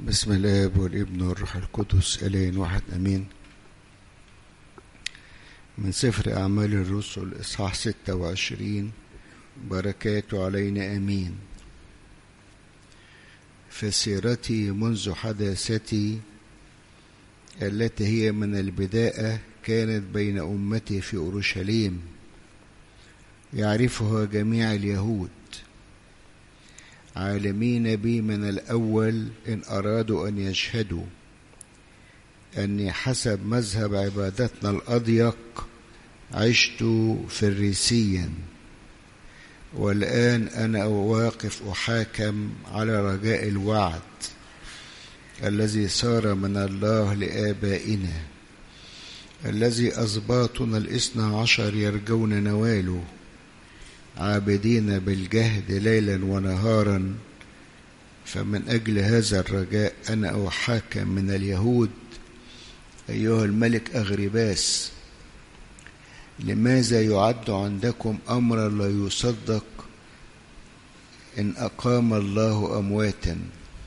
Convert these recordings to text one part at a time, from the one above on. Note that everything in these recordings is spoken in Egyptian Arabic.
بسم الاب والابن والروح القدس الين واحد امين من سفر اعمال الرسل اصحاح 26 بركاته علينا امين فسيرتي منذ حداثتي التي هي من البداءة كانت بين أمتي في أورشليم يعرفها جميع اليهود عالمين بي من الأول إن أرادوا أن يشهدوا أني حسب مذهب عبادتنا الأضيق عشت فريسيا والآن أنا واقف أحاكم على رجاء الوعد الذي صار من الله لآبائنا الذي أسباطنا الاثنى عشر يرجون نواله عابدين بالجهد ليلا ونهارا فمن أجل هذا الرجاء أنا أحاكم من اليهود أيها الملك أغرباس لماذا يعد عندكم أمرا لا يصدق إن أقام الله أمواتا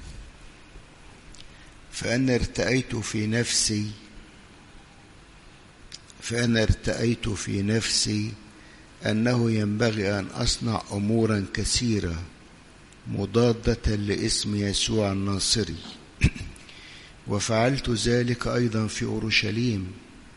فأنا ارتأيت في نفسي فأنا ارتأيت في نفسي أنه ينبغي أن أصنع أمورا كثيرة مضادة لاسم يسوع الناصري وفعلت ذلك أيضا في أورشليم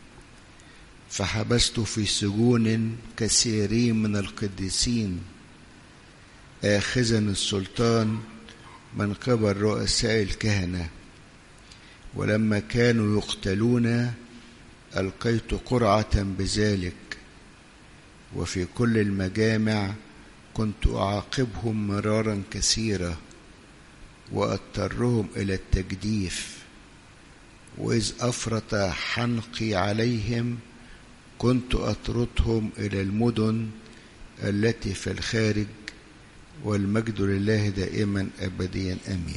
فحبست في سجون كثيرين من القديسين آخذا السلطان من قبل رؤساء الكهنة ولما كانوا يقتلون ألقيت قرعة بذلك وفي كل المجامع كنت أعاقبهم مرارا كثيرة وأضطرهم إلى التجديف وإذ أفرط حنقي عليهم كنت أطردهم إلى المدن التي في الخارج والمجد لله دائما أبديا أمين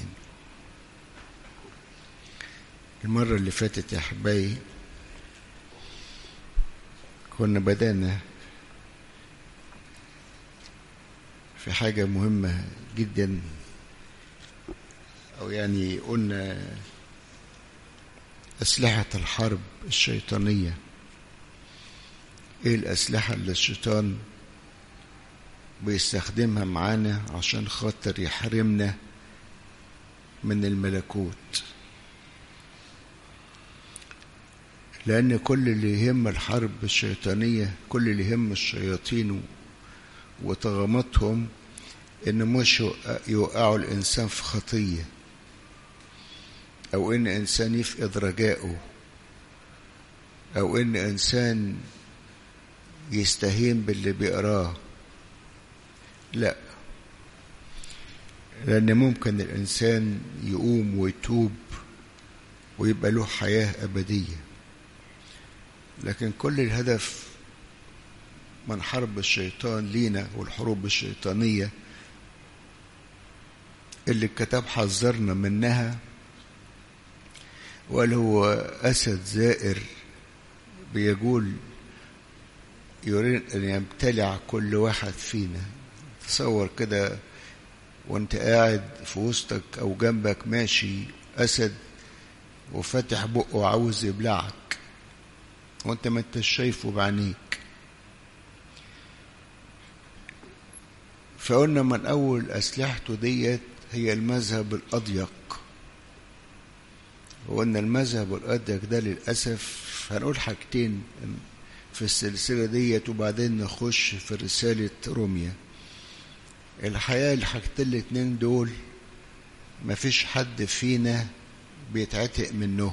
المرة اللي فاتت يا حبايبي كنا بدأنا في حاجة مهمة جدا أو يعني قلنا أسلحة الحرب الشيطانية إيه الأسلحة اللي الشيطان بيستخدمها معانا عشان خاطر يحرمنا من الملكوت لأن كل اللي يهم الحرب الشيطانية كل اللي يهم الشياطين وطغمتهم إن مش يوقعوا الإنسان في خطية أو إن إنسان يفقد رجائه أو إن إنسان يستهين باللي بيقراه لا لأن ممكن الإنسان يقوم ويتوب ويبقى له حياة أبدية لكن كل الهدف من حرب الشيطان لينا والحروب الشيطانية اللي الكتاب حذرنا منها وقال هو أسد زائر بيقول يريد أن يبتلع كل واحد فينا تصور كده وانت قاعد في وسطك أو جنبك ماشي أسد وفتح بقه وعاوز يبلعك وانت ما انتش شايفه بعينيك فقلنا من أول أسلحته ديت هي المذهب الأضيق وقلنا المذهب الأضيق ده للأسف هنقول حاجتين في السلسلة ديت وبعدين نخش في رسالة روميا الحقيقة الحاجتين الاتنين دول مفيش حد فينا بيتعتق منه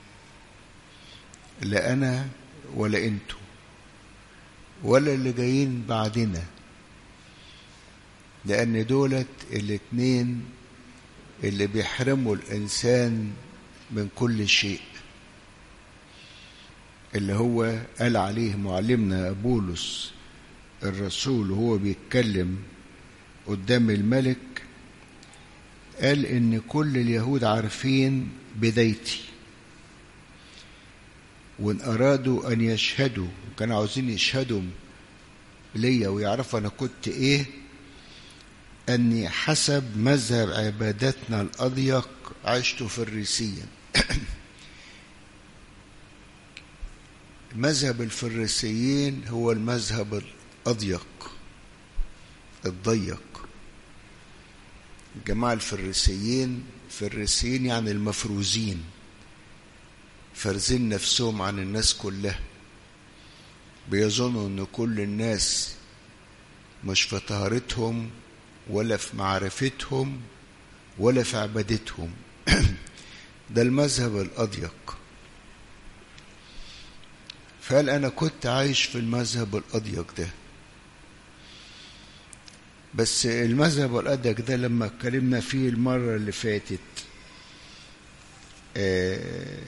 لا أنا ولا أنتوا ولا اللي جايين بعدنا لأن دولت الاتنين اللي بيحرموا الإنسان من كل شيء اللي هو قال عليه معلمنا بولس الرسول وهو بيتكلم قدام الملك قال إن كل اليهود عارفين بدايتي وإن أرادوا أن يشهدوا كانوا عاوزين يشهدوا ليا ويعرفوا أنا كنت إيه أني حسب مذهب عبادتنا الأضيق عشت فريسيا مذهب الفريسيين هو المذهب الأضيق الضيق الجماعة الفريسيين فريسيين يعني المفروزين فرزين نفسهم عن الناس كلها بيظنوا ان كل الناس مش في طهارتهم ولا في معرفتهم ولا في عبادتهم ده المذهب الأضيق فقال أنا كنت عايش في المذهب الأضيق ده بس المذهب الأضيق ده لما اتكلمنا فيه المرة اللي فاتت اه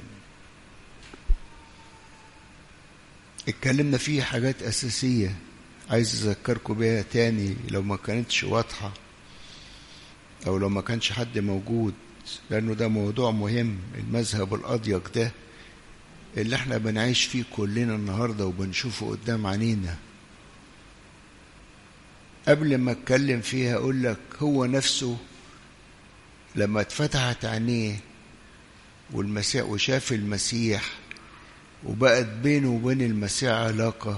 اتكلمنا فيه حاجات أساسية عايز أذكركم بيها تاني لو ما كانتش واضحة أو لو ما كانش حد موجود لأنه ده موضوع مهم المذهب الأضيق ده اللي احنا بنعيش فيه كلنا النهاردة وبنشوفه قدام عينينا قبل ما اتكلم فيها اقول لك هو نفسه لما اتفتحت عينيه والمسيح وشاف المسيح وبقت بينه وبين المسيح علاقة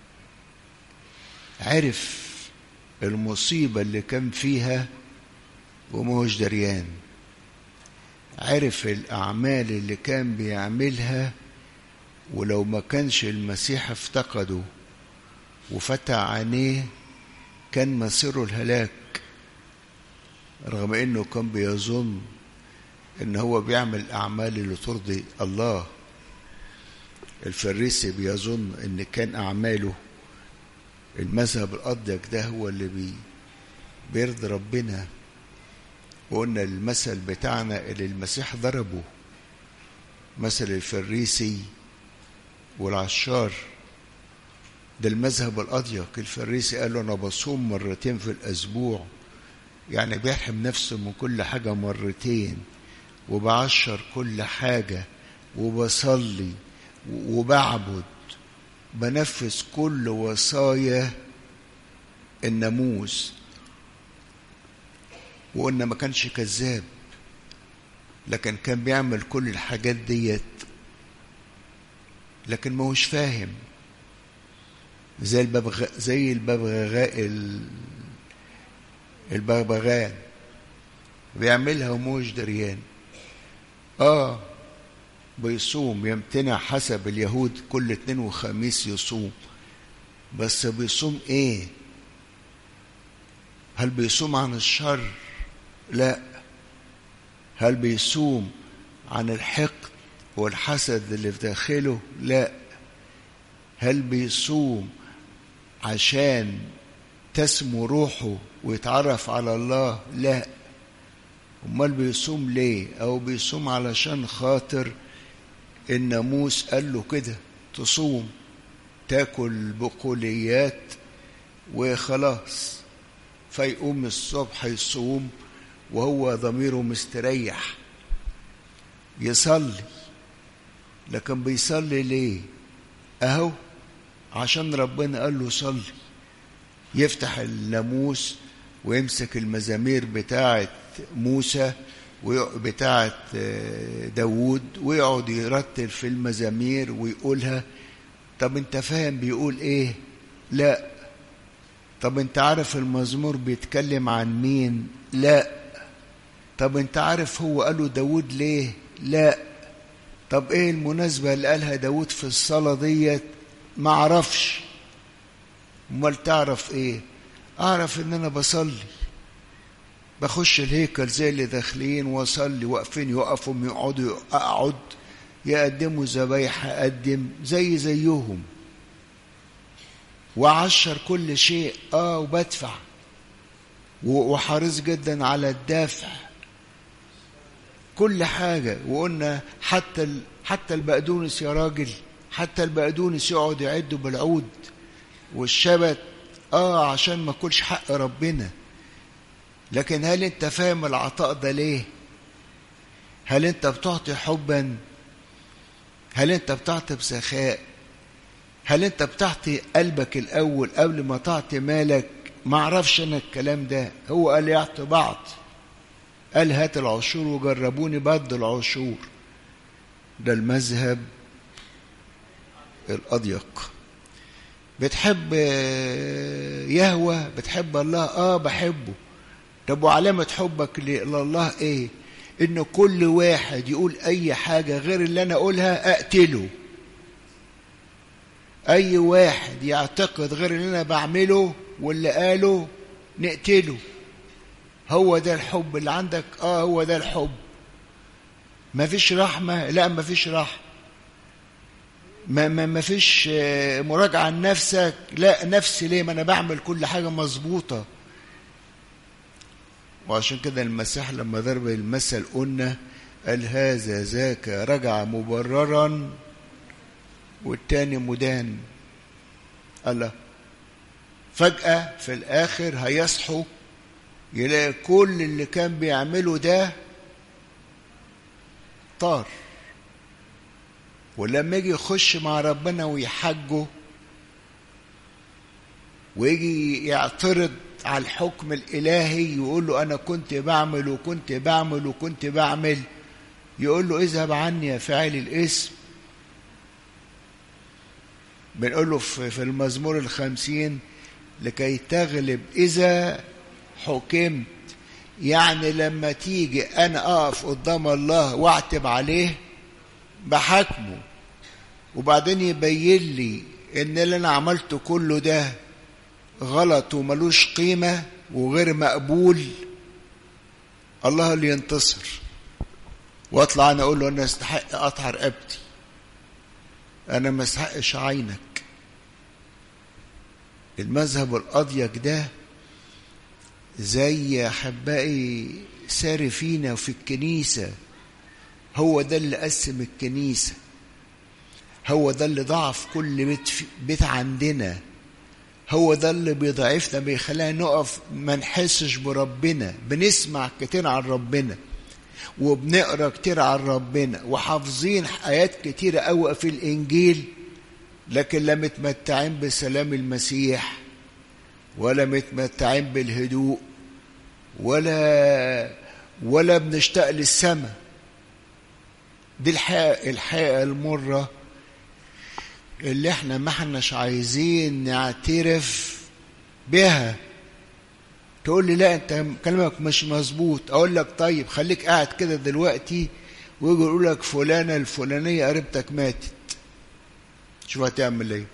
عرف المصيبة اللي كان فيها ومهوش دريان عرف الأعمال اللي كان بيعملها ولو ما كانش المسيح افتقده وفتح عينيه كان مصيره الهلاك رغم انه كان بيظن ان هو بيعمل اعمال اللي ترضي الله الفريسي بيظن ان كان اعماله المذهب الاضيق ده هو اللي بي بيرضي ربنا وقلنا المثل بتاعنا اللي المسيح ضربه مثل الفريسي والعشار ده المذهب الأضيق الفريسي قال له أنا بصوم مرتين في الأسبوع يعني بيرحم نفسه من كل حاجة مرتين وبعشر كل حاجة وبصلي وبعبد بنفذ كل وصايا الناموس وقلنا ما كانش كذاب لكن كان بيعمل كل الحاجات ديت لكن ما هوش فاهم زي الببغاء زي الببغاء البغبغان بيعملها وموش دريان اه بيصوم يمتنع حسب اليهود كل اتنين وخميس يصوم بس بيصوم ايه هل بيصوم عن الشر لا هل بيصوم عن الحقد والحسد اللي في داخله لا هل بيصوم عشان تسمو روحه ويتعرف على الله لا امال بيصوم ليه او بيصوم علشان خاطر الناموس قال له كده تصوم تاكل بقوليات وخلاص فيقوم الصبح يصوم وهو ضميره مستريح يصلي لكن بيصلي ليه اهو عشان ربنا قال له صلي يفتح الناموس ويمسك المزامير بتاعة موسى بتاعة داوود ويقعد يرتل في المزامير ويقولها طب انت فاهم بيقول ايه لا طب انت عارف المزمور بيتكلم عن مين لا طب انت عارف هو قاله داوود ليه لا طب ايه المناسبة اللي قالها داود في الصلاة ديت ما اعرفش امال تعرف ايه اعرف ان انا بصلي بخش الهيكل زي اللي داخلين واصلي واقفين يقفوا يقعدوا اقعد يقدموا ذبايح اقدم زي زيهم وعشر كل شيء اه وبدفع وحريص جدا على الدافع كل حاجة وقلنا حتى ال... حتى البقدونس يا راجل حتى البقدونس يقعد يعدوا بالعود والشبت اه عشان ما كلش حق ربنا لكن هل انت فاهم العطاء ده ليه هل انت بتعطي حبا هل انت بتعطي بسخاء هل انت بتعطي قلبك الاول قبل ما تعطي مالك ما اعرفش انا الكلام ده هو قال يعطي بعض قال هات العشور وجربوني بد العشور ده المذهب الأضيق بتحب يهوى بتحب الله اه بحبه طب وعلامة حبك لله ايه ان كل واحد يقول اي حاجة غير اللي انا اقولها اقتله اي واحد يعتقد غير اللي انا بعمله واللي قاله نقتله هو ده الحب اللي عندك اه هو ده الحب ما فيش رحمة لا ما فيش رحمة ما, ما, ما فيش مراجعة عن نفسك لا نفسي ليه ما أنا بعمل كل حاجة مظبوطة وعشان كده المسيح لما ضرب المثل قلنا قال هذا ذاك رجع مبررا والتاني مدان الله فجأة في الآخر هيصحوا يلاقي كل اللي كان بيعمله ده طار ولما يجي يخش مع ربنا ويحجه ويجي يعترض على الحكم الإلهي يقول له أنا كنت بعمل وكنت بعمل وكنت بعمل يقول له اذهب عني يا فاعل الاسم بنقول له في المزمور الخمسين لكي تغلب إذا حكمت يعني لما تيجي أنا أقف قدام الله وأعتب عليه بحكمه وبعدين يبين لي ان اللي انا عملته كله ده غلط وملوش قيمة وغير مقبول الله اللي ينتصر واطلع انا اقول له انا استحق اقطع رقبتي انا ما استحقش عينك المذهب الاضيق ده زي احبائي ساري فينا في الكنيسه هو ده اللي قسم الكنيسة هو ده اللي ضعف كل بيت, بيت عندنا هو ده اللي بيضعفنا بيخلينا نقف ما نحسش بربنا بنسمع كتير عن ربنا وبنقرا كتير عن ربنا وحافظين آيات كتيرة قوي في الإنجيل لكن لا متمتعين بسلام المسيح ولا متمتعين بالهدوء ولا ولا بنشتاق للسماء دي الحقيقة, الحقيقة المرة اللي احنا ما احناش عايزين نعترف بها تقول لي لا انت كلامك مش مظبوط اقول لك طيب خليك قاعد كده دلوقتي ويجي يقول لك فلانة الفلانية قريبتك ماتت شوف هتعمل ايه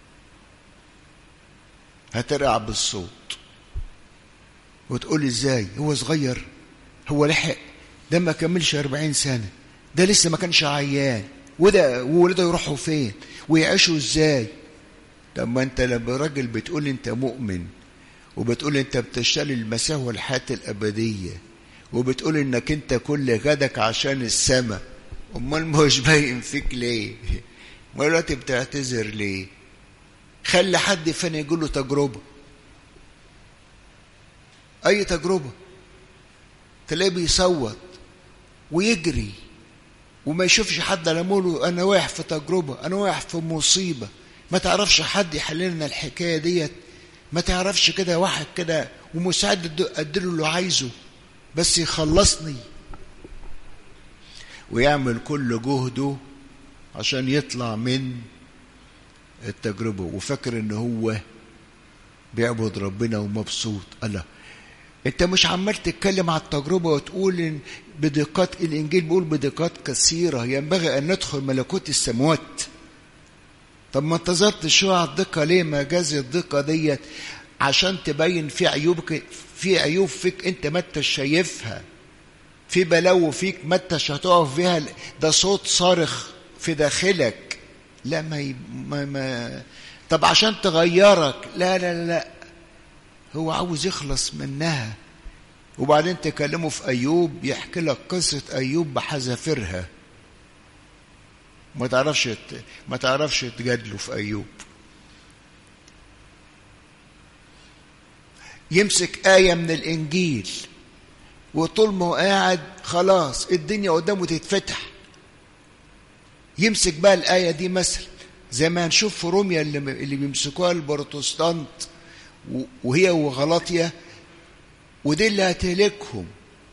هترقع بالصوت وتقول ازاي هو صغير هو لحق ده ما كملش 40 سنه ده لسه ما كانش عيان وده وولاده يروحوا فين ويعيشوا ازاي طب ما انت لما راجل بتقول انت مؤمن وبتقول انت بتشتري المسيح والحياه الابديه وبتقول انك انت كل غدك عشان السماء امال مش باين فيك ليه امال دلوقتي بتعتذر ليه خلي حد فينا يقول له تجربه اي تجربه تلاقيه بيصوت ويجري وما يشوفش حد لموله انا واقع في تجربه انا واقع في مصيبه ما تعرفش حد يحل لنا الحكايه ديت ما تعرفش كده واحد كده ومساعد اديله اللي عايزه بس يخلصني ويعمل كل جهده عشان يطلع من التجربه وفاكر ان هو بيعبد ربنا ومبسوط الله انت مش عمال تتكلم على التجربه وتقول إن بدقات الانجيل بيقول بدقات كثيره ينبغي ان ندخل ملكوت السماوات طب ما انتظرت شويه على الدقه ليه ما جاز الدقه ديت عشان تبين في عيوبك في عيوب فيك انت ما انتش شايفها في بلاوي فيك ما انتش هتقف فيها ده صوت صارخ في داخلك لا ما, ي... ما, ما طب عشان تغيرك لا لا لا هو عاوز يخلص منها وبعدين تكلمه في أيوب يحكي لك قصة أيوب بحذافيرها ما تعرفش ما تعرفش تجادله في أيوب يمسك آية من الإنجيل وطول ما هو قاعد خلاص الدنيا قدامه تتفتح يمسك بقى الآية دي مثلا زي ما هنشوف في روميا اللي, اللي بيمسكوها البروتستانت وهي وغلطية ودي اللي هتهلكهم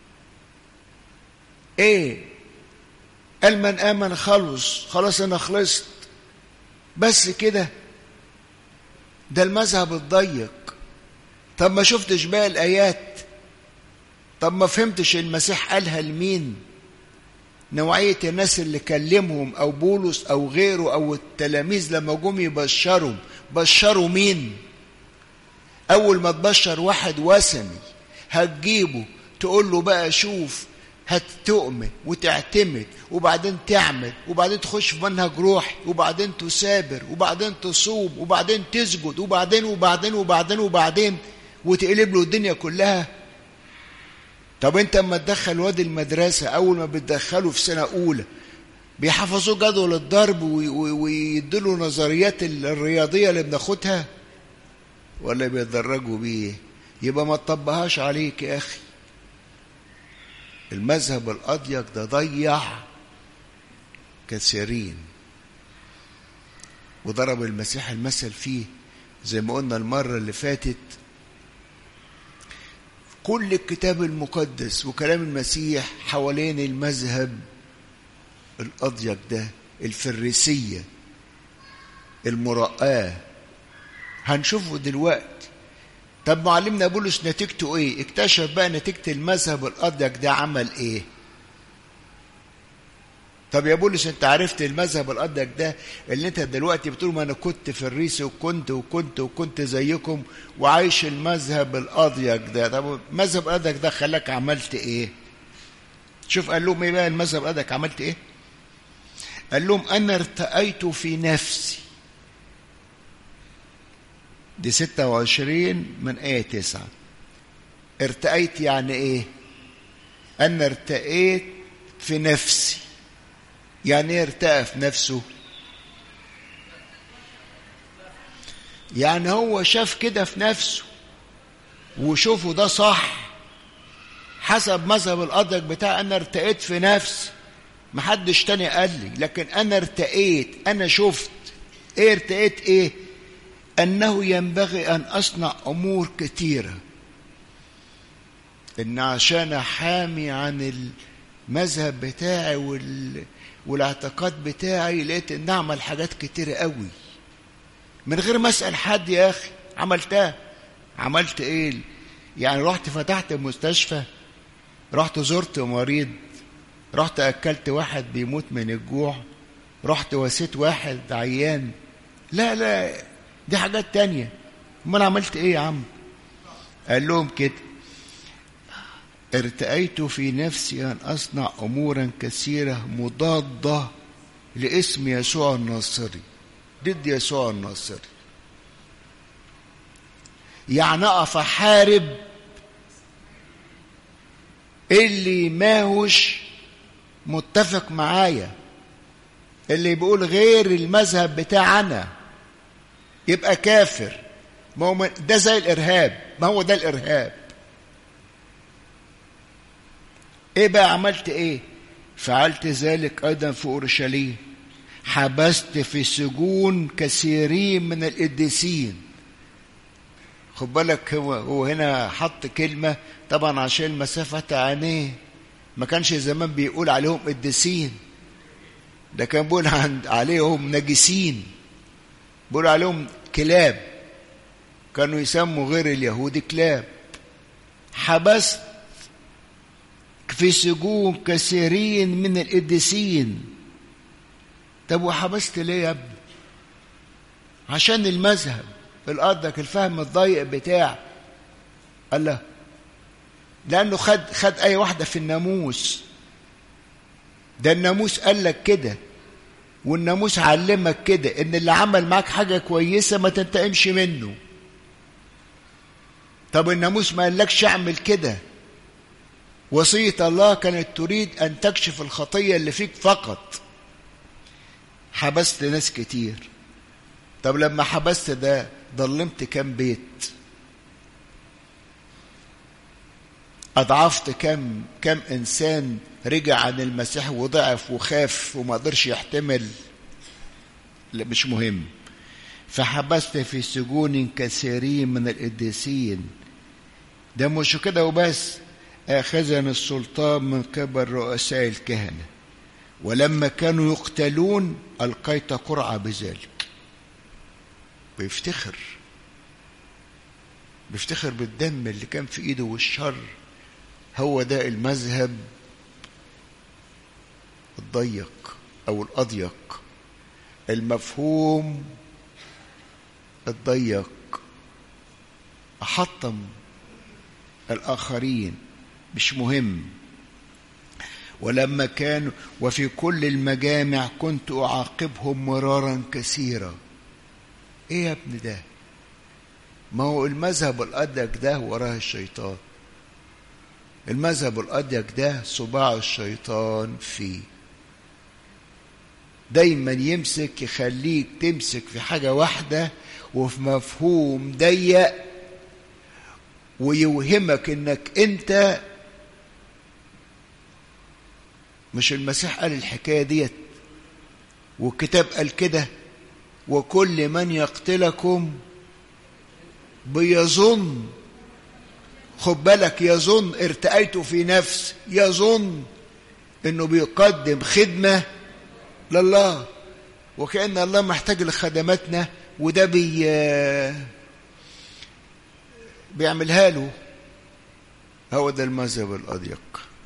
ايه قال من امن خلص خلاص انا خلصت بس كده ده المذهب الضيق طب ما شفتش بقى الايات طب ما فهمتش المسيح قالها لمين نوعية الناس اللي كلمهم أو بولس أو غيره أو التلاميذ لما جم يبشروا بشروا مين أول ما تبشر واحد وثني هتجيبه تقول له بقى شوف هتؤمن وتعتمد وبعدين تعمل وبعدين تخش في منهج روحي وبعدين تثابر وبعدين تصوم وبعدين تسجد وبعدين وبعدين وبعدين وبعدين وتقلب له الدنيا كلها طب انت اما تدخل واد المدرسة اول ما بتدخله في سنة اولى بيحفظوه جدول الضرب ويديله نظريات الرياضية اللي بناخدها ولا بيتدرجوا بيه يبقى ما تطبقهاش عليك يا اخي المذهب الاضيق ده ضيع كثيرين وضرب المسيح المثل فيه زي ما قلنا المرة اللي فاتت كل الكتاب المقدس وكلام المسيح حوالين المذهب الأضيق ده الفريسية المرآة هنشوفه دلوقتي طب معلمنا بولس نتيجته ايه اكتشف بقى نتيجة المذهب الأضيق ده عمل ايه طب يا بولس انت عرفت المذهب الأضيق ده اللي انت دلوقتي بتقول ما انا كنت فريسي وكنت وكنت وكنت زيكم وعايش المذهب الأضيق ده طب المذهب الأضيق ده خلاك عملت ايه شوف قال لهم ايه بقى المذهب الأضيق عملت ايه قال لهم انا ارتأيت في نفسي دي 26 من آية 9 ارتأيت يعني ايه انا ارتأيت في نفسي يعني ايه ارتأى في نفسه يعني هو شاف كده في نفسه وشوفه ده صح حسب مذهب الأدرك بتاع أنا ارتقيت في نفسي محدش تاني قال لي لكن أنا ارتقيت أنا شفت إيه ارتقيت إيه أنه ينبغي أن أصنع أمور كثيرة إن عشان أحامي عن المذهب بتاعي وال... والاعتقاد بتاعي لقيت ان اعمل حاجات كتيرة قوي من غير ما اسال حد يا اخي عملتها عملت ايه يعني رحت فتحت مستشفى رحت زرت مريض رحت اكلت واحد بيموت من الجوع رحت وسيت واحد عيان لا لا دي حاجات تانية امال عملت ايه يا عم قال لهم كده ارتأيت في نفسي أن أصنع أمورا كثيرة مضادة لاسم يسوع الناصري ضد يسوع الناصري يعني أقف أحارب اللي ماهوش متفق معايا اللي بيقول غير المذهب بتاعنا يبقى كافر ما هو ده زي الإرهاب ما هو ده الإرهاب ايه بقى عملت ايه فعلت ذلك ايضا في اورشليم حبست في سجون كثيرين من القديسين خد بالك هو هو هنا حط كلمه طبعا عشان المسافه عينيه ما كانش زمان بيقول عليهم قديسين ده كان بيقول عن عليهم نجسين بيقول عليهم كلاب كانوا يسموا غير اليهود كلاب حبست في سجون كثيرين من القديسين طب وحبست ليه يا ابني عشان المذهب الأرضك الفهم الضيق بتاع الله لأنه خد خد أي واحدة في الناموس ده الناموس قال لك كده والناموس علمك كده إن اللي عمل معاك حاجة كويسة ما تنتقمش منه طب الناموس ما قالكش اعمل كده وصية الله كانت تريد أن تكشف الخطية اللي فيك فقط حبست ناس كتير طب لما حبست ده ضلمت كم بيت أضعفت كم كم إنسان رجع عن المسيح وضعف وخاف وما قدرش يحتمل لا مش مهم فحبست في سجون كثيرين من القديسين ده مش كده وبس آخذني السلطان من قبل رؤساء الكهنة ولما كانوا يقتلون ألقيت قرعة بذلك بيفتخر بيفتخر بالدم اللي كان في ايده والشر هو ده المذهب الضيق او الاضيق المفهوم الضيق احطم الاخرين مش مهم ولما كانوا وفي كل المجامع كنت اعاقبهم مرارا كثيرا ايه يا ابن ده ما هو المذهب الأضيق ده وراه الشيطان المذهب الأضيق ده صباع الشيطان فيه دايما يمسك يخليك تمسك في حاجة واحدة وفي مفهوم ضيق ويوهمك انك انت مش المسيح قال الحكاية ديت والكتاب قال كده وكل من يقتلكم بيظن خد بالك يظن ارتأيت في نفس يظن انه بيقدم خدمة لله وكأن الله محتاج لخدماتنا وده بي بيعملها له هو ده المذهب الأضيق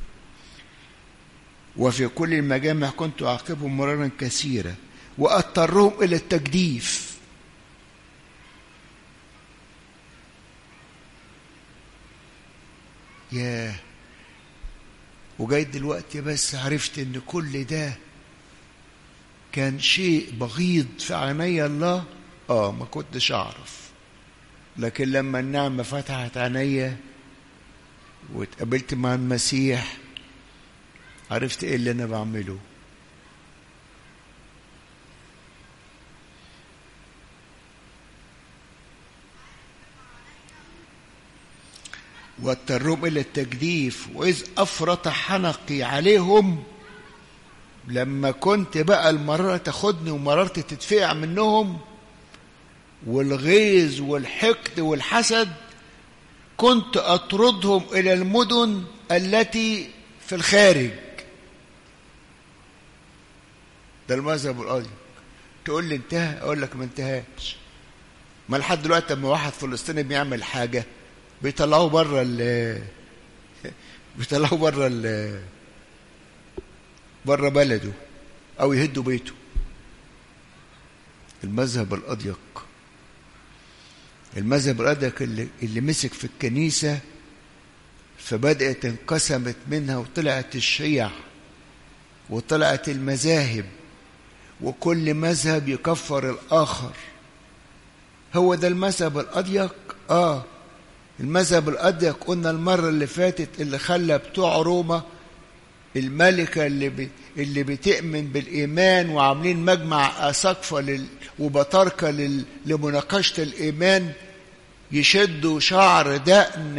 وفي كل المجامع كنت أعاقبهم مرارا كثيرا وأضطرهم إلى التجديف ياه وجاي دلوقتي بس عرفت ان كل ده كان شيء بغيض في عيني الله اه ما كنتش اعرف لكن لما النعمه فتحت عينيا واتقابلت مع المسيح عرفت ايه اللي انا بعمله واضطرهم الى التجديف واذ افرط حنقي عليهم لما كنت بقى المرارة تاخدني ومرارتي تدفع منهم والغيظ والحقد والحسد كنت اطردهم الى المدن التي في الخارج ده المذهب القاضي تقول لي انتهى اقول لك ما انتهاش ما لحد دلوقتي لما واحد فلسطيني بيعمل حاجه بيطلعوه بره ال بيطلعوه بره ال بره بلده او يهدوا بيته المذهب الاضيق المذهب الاضيق اللي, اللي مسك في الكنيسه فبدات انقسمت منها وطلعت الشيع وطلعت المذاهب وكل مذهب يكفر الاخر هو ده المذهب الاضيق اه المذهب الأضيق قلنا المرة اللي فاتت اللي خلى بتوع روما الملكة اللي ب... اللي بتؤمن بالإيمان وعاملين مجمع أساقفة لل... وبطاركة لل... لمناقشة الإيمان يشدوا شعر دقن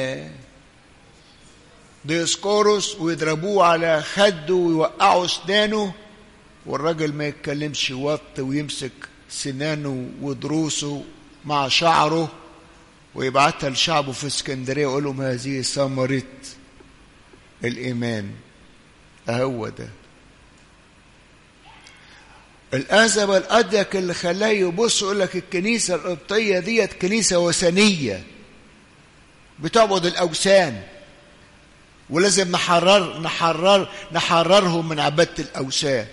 ديسكوروس ويضربوه على خده ويوقعوا اسنانه والراجل ما يتكلمش وط ويمسك سنانه ودروسه مع شعره ويبعتها لشعبه في اسكندريه يقول لهم هذه ثمره الايمان اهو ده الأزب الأضيق اللي خلاه يبص يقول لك الكنيسة القبطية ديت كنيسة وثنية بتعبد الأوثان ولازم نحرر نحرر نحررهم من عبادة الأوثان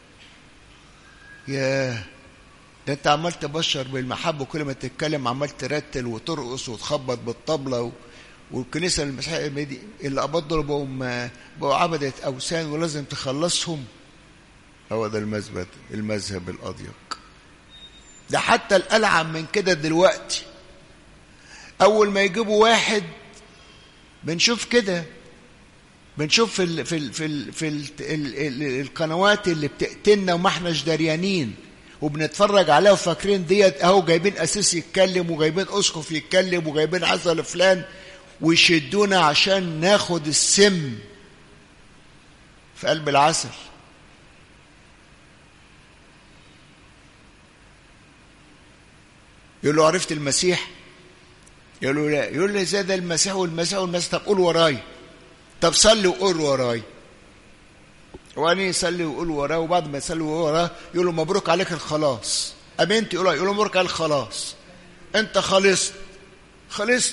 ياه ده انت عمال تبشر بالمحبه وكل ما تتكلم عمال ترتل وترقص وتخبط بالطبله و... والكنيسه المسيحيه اللي قبضوا بقوا بقوا عبده اوثان ولازم تخلصهم هو ده المذهب المذهب الاضيق ده حتى الالعن من كده دلوقتي اول ما يجيبوا واحد بنشوف كده بنشوف في ال في ال في ال في ال ال ال القنوات اللي بتقتلنا وما احناش دريانين وبنتفرج عليها وفاكرين ديت اهو جايبين اسيس يتكلم وجايبين اسقف يتكلم وجايبين عزل فلان ويشدونا عشان ناخد السم في قلب العسل يقول له عرفت المسيح يقول له لا يقول له ازاي ده المسيح والمسيح والمسيح طب قول وراي طب صلي وقول وراي وبعدين يصلي ويقول وراه وبعد ما يصلي ويقول وراه يقول له مبروك عليك الخلاص امنت يقول له يقول له مبروك عليك الخلاص انت خلصت خلصت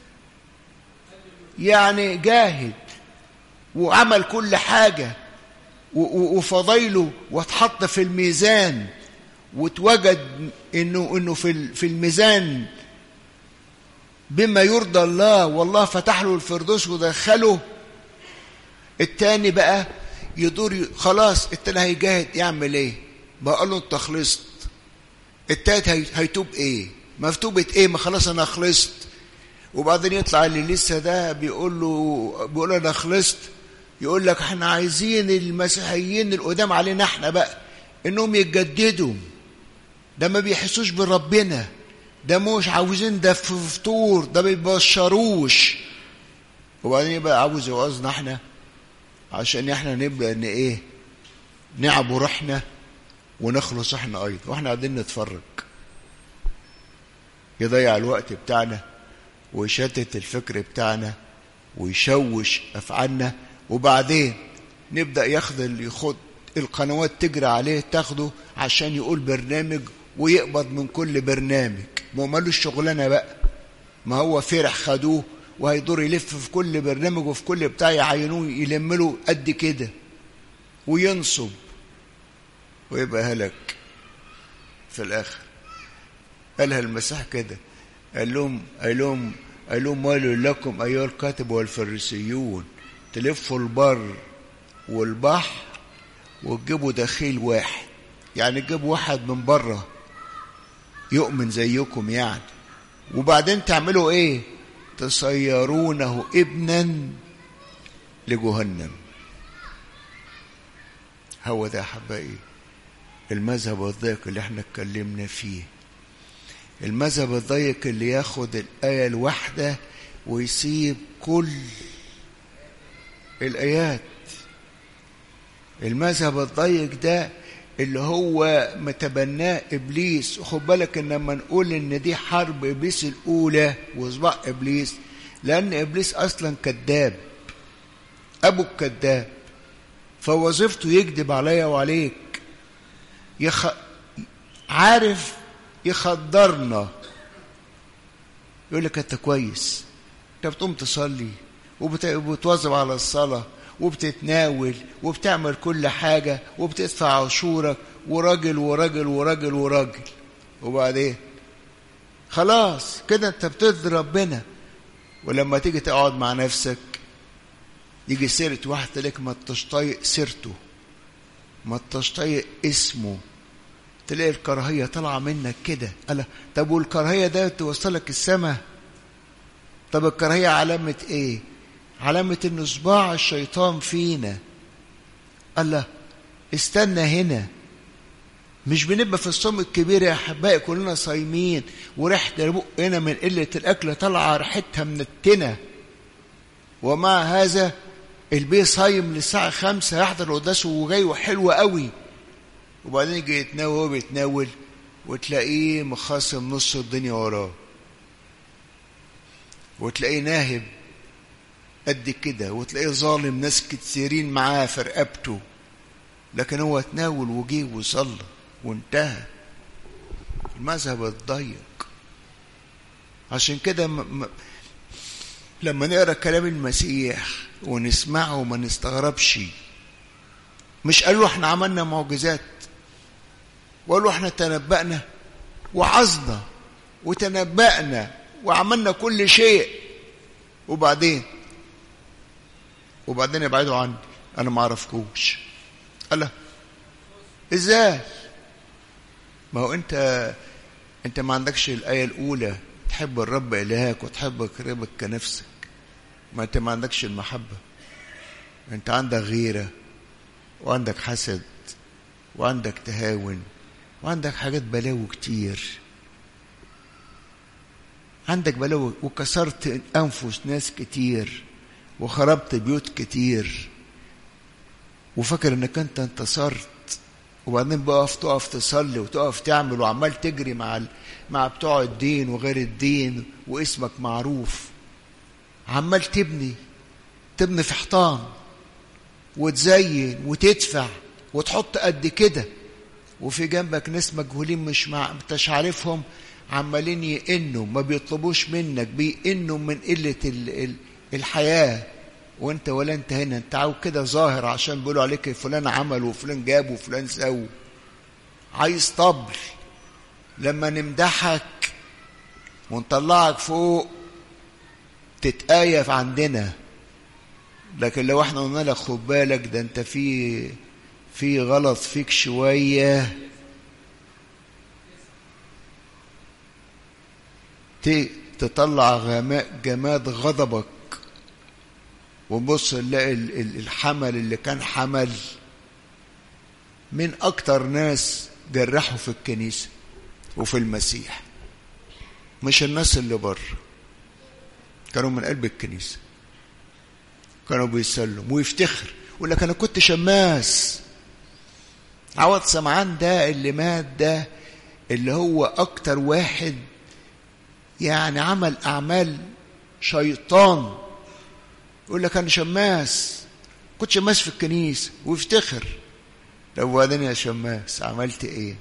يعني جاهد وعمل كل حاجة وفضيله واتحط في الميزان واتوجد انه انه في في الميزان بما يرضى الله والله فتح له الفردوس ودخله التاني بقى يدور خلاص التاني هيجاهد يعمل ايه ما قال له انت خلصت التالت هيتوب ايه مفتوبة ايه ما خلاص انا خلصت وبعدين يطلع اللي لسه ده بيقول له بيقول له انا خلصت يقول لك احنا عايزين المسيحيين القدام علينا احنا بقى انهم يتجددوا ده ما بيحسوش بربنا ده مش عاوزين ده في فطور ده بيبشروش وبعدين يبقى عاوز يوعظنا احنا عشان احنا نبدا ان ايه نعبر احنا ونخلص احنا ايضا واحنا قاعدين نتفرج يضيع الوقت بتاعنا ويشتت الفكر بتاعنا ويشوش افعالنا وبعدين نبدا ياخد يخد القنوات تجري عليه تاخده عشان يقول برنامج ويقبض من كل برنامج ما مالوش شغلانه بقى ما هو فرح خدوه وهيدور يلف في كل برنامج وفي كل بتاع يعينوه يلم له قد كده وينصب ويبقى هلك في الاخر قالها المسيح كده قال لهم قال لهم قال لهم ويل لكم ايها الكاتب والفريسيون تلفوا البر والبحر وتجيبوا دخيل واحد يعني تجيبوا واحد من بره يؤمن زيكم يعني وبعدين تعملوا ايه تصيرونه ابنا لجهنم هو ده احبائي المذهب الضيق اللي احنا اتكلمنا فيه المذهب الضيق اللي ياخد الآية الواحدة ويسيب كل الآيات المذهب الضيق ده اللي هو متبناه إبليس خد بالك إن لما نقول إن دي حرب إبليس الأولى وصباع إبليس لأن إبليس أصلا كذاب أبو الكذاب فوظيفته يكذب عليا وعليك يخ... عارف يخدرنا يقول لك انت كويس انت بتقوم تصلي وبتواظب على الصلاه وبتتناول وبتعمل كل حاجه وبتدفع عشورك وراجل وراجل وراجل وراجل وبعدين خلاص كده انت بترضي ربنا ولما تيجي تقعد مع نفسك يجي سيرة واحد تلاقيك ما انتش طايق سيرته ما انتش طايق اسمه تلاقي الكراهية طالعة منك كده قال طب والكراهية ده توصلك السماء طب الكراهية علامة ايه علامة ان صباع الشيطان فينا الله استنى هنا مش بنبقى في الصوم الكبير يا احبائي كلنا صايمين وريحه بقنا من قله الاكل طالعه ريحتها من التنه ومع هذا البيه صايم للساعه خمسة يحضر قداسه وجاي وحلو قوي وبعدين يجي يتناول وهو بيتناول وتلاقيه مخاصم نص الدنيا وراه وتلاقيه ناهب قد كده وتلاقيه ظالم ناس كتيرين معاه في رقبته لكن هو اتناول وجيه وصلى وانتهى المذهب الضيق عشان كده م- م- لما نقرا كلام المسيح ونسمعه وما نستغربش مش قالوا احنا عملنا معجزات وقالوا احنا تنبأنا وعظنا وتنبأنا وعملنا كل شيء وبعدين وبعدين يبعدوا عني انا ما اعرفكوش الله ازاي ما هو انت انت ما عندكش الايه الاولى تحب الرب الهك وتحب قريبك كنفسك ما انت ما عندكش المحبه انت عندك غيره وعندك حسد وعندك تهاون وعندك حاجات بلاوي كتير عندك بلاوي وكسرت انفس ناس كتير وخربت بيوت كتير وفاكر انك انت انتصرت وبعدين بقف تقف تصلي وتقف تعمل وعمال تجري مع ال... مع بتوع الدين وغير الدين واسمك معروف عمال تبني تبني في حيطان وتزين وتدفع وتحط قد كده وفي جنبك ناس مجهولين مش مع انتش عارفهم عمالين يئنوا ما بيطلبوش منك بيئنوا من قلة ال... ال... الحياة وانت ولا انت هنا انت عاوز كده ظاهر عشان بيقولوا عليك فلان عمل وفلان جاب وفلان سوى عايز طبل لما نمدحك ونطلعك فوق تتآيف عندنا لكن لو احنا قلنا لك خد بالك ده انت في في غلط فيك شويه تطلع غماء جماد غضبك ونبص نلاقي الحمل اللي كان حمل من اكتر ناس جرحوا في الكنيسه وفي المسيح مش الناس اللي بره كانوا من قلب الكنيسه كانوا بيسلم ويفتخر يقول لك انا كنت شماس عوض سمعان ده اللي مات ده اللي هو اكتر واحد يعني عمل اعمال شيطان يقول لك انا شماس كنت شماس في الكنيسه ويفتخر لو بعدين يا شماس عملت ايه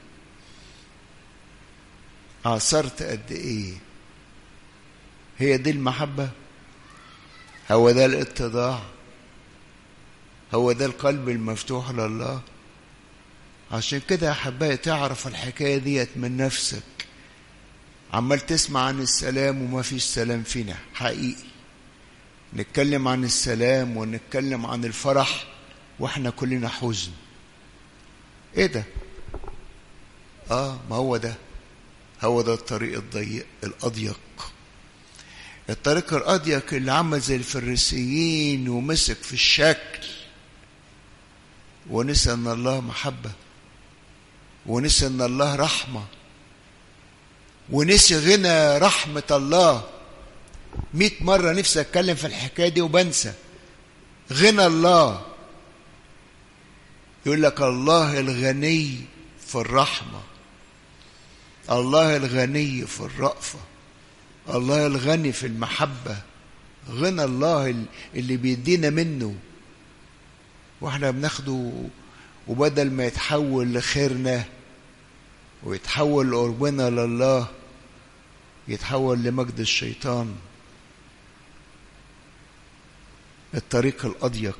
عصرت قد ايه هي دي المحبه هو ده الاتضاع هو ده القلب المفتوح لله عشان كده يا احبائي تعرف الحكايه ديت من نفسك عمال تسمع عن السلام وما فيش سلام فينا حقيقي نتكلم عن السلام ونتكلم عن الفرح واحنا كلنا حزن ايه ده اه ما هو ده هو ده الطريق الضيق الاضيق الطريق الأضيق اللي عمل زي الفريسيين ومسك في الشكل ونسى أن الله محبة ونسى أن الله رحمة ونسي غنى رحمة الله مئة مرة نفسي أتكلم في الحكاية دي وبنسى غنى الله يقول لك الله الغني في الرحمة الله الغني في الرأفة الله الغني في المحبة غنى الله اللي بيدينا منه واحنا بناخده وبدل ما يتحول لخيرنا ويتحول لقربنا لله يتحول لمجد الشيطان الطريق الأضيق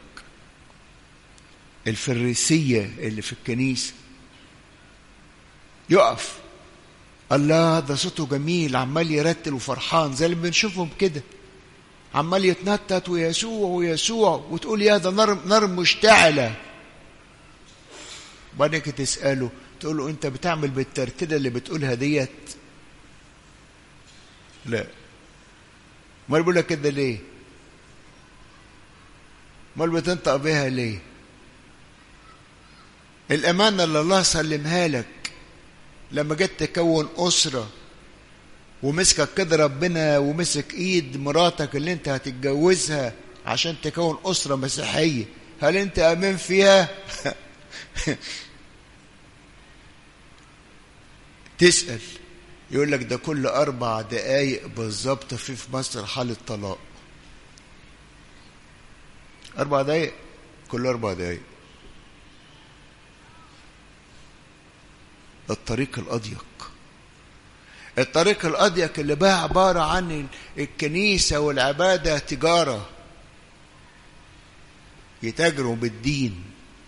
الفريسية اللي في الكنيسة يقف الله ده صوته جميل عمال يرتل وفرحان زي اللي بنشوفهم كده عمال يتنطط ويسوع ويسوع وتقول يا ده نار نار مشتعله وبعدين تساله تقول له انت بتعمل بالترتيله اللي بتقولها ديت لا امال بيقول لك كده ليه امال بتنطق بيها ليه الامانه اللي الله سلمها لك لما جيت تكون أسرة ومسكك كده ربنا ومسك إيد مراتك اللي أنت هتتجوزها عشان تكون أسرة مسيحية هل أنت أمين فيها؟ تسأل يقول لك ده كل أربع دقايق بالظبط في في مصر حالة طلاق أربع دقايق كل أربع دقايق الطريق الأضيق الطريق الأضيق اللي بقى عبارة عن الكنيسة والعبادة تجارة يتاجروا بالدين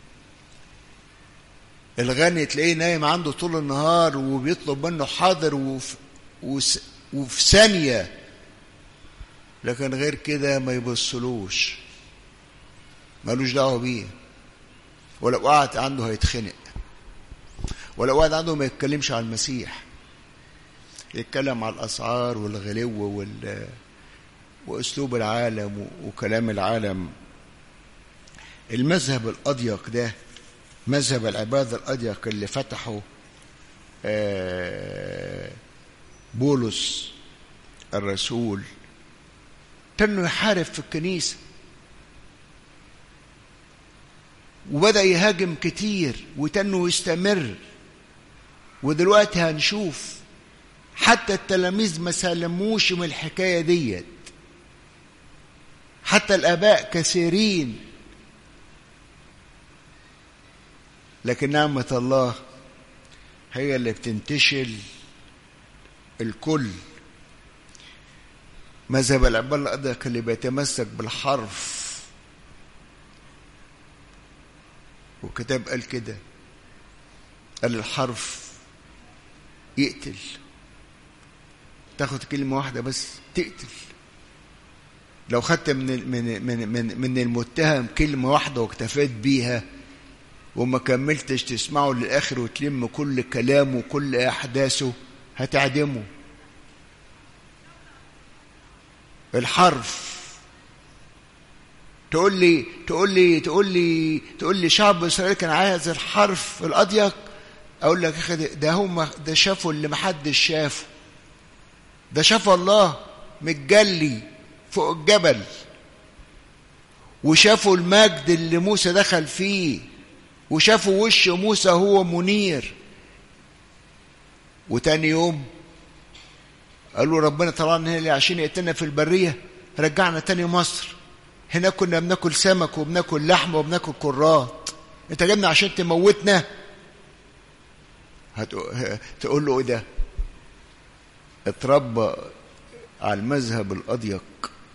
الغني تلاقيه نايم عنده طول النهار وبيطلب منه حاضر وفي, وفي, وفي ثانية لكن غير كده ما يبصلوش مالوش دعوة بيه ولو قعد عنده هيتخنق ولو قعد عنده ما يتكلمش عن المسيح يتكلم على الأسعار والغلو وال وأسلوب العالم وكلام العالم المذهب الأضيق ده مذهب العبادة الأضيق اللي فتحه بولس الرسول كانه يحارب في الكنيسة وبدأ يهاجم كتير وتنه يستمر ودلوقتي هنشوف حتى التلاميذ ما سلموش من الحكاية ديت حتى الآباء كثيرين لكن نعمة الله هي اللي بتنتشل الكل مذهب العبارة الأضيق اللي بيتمسك بالحرف والكتاب قال كده قال الحرف يقتل تاخد كلمة واحدة بس تقتل لو خدت من من من من, من المتهم كلمة واحدة واكتفيت بيها وما كملتش تسمعه للآخر وتلم كل كلامه وكل أحداثه هتعدمه الحرف تقول لي تقول لي تقول لي تقول لي شعب اسرائيل كان عايز الحرف الاضيق اقول لك يا اخي ده هم ده شافوا اللي محدش شافه ده شاف الله متجلي فوق الجبل وشافوا المجد اللي موسى دخل فيه وشافوا وش موسى هو منير وتاني يوم قالوا ربنا طلعنا هنا عشان يقتلنا في البريه رجعنا تاني مصر هناك كنا بناكل سمك وبناكل لحمه وبناكل كرات انت جبنا عشان تموتنا هتقول له ايه ده اتربى على المذهب الاضيق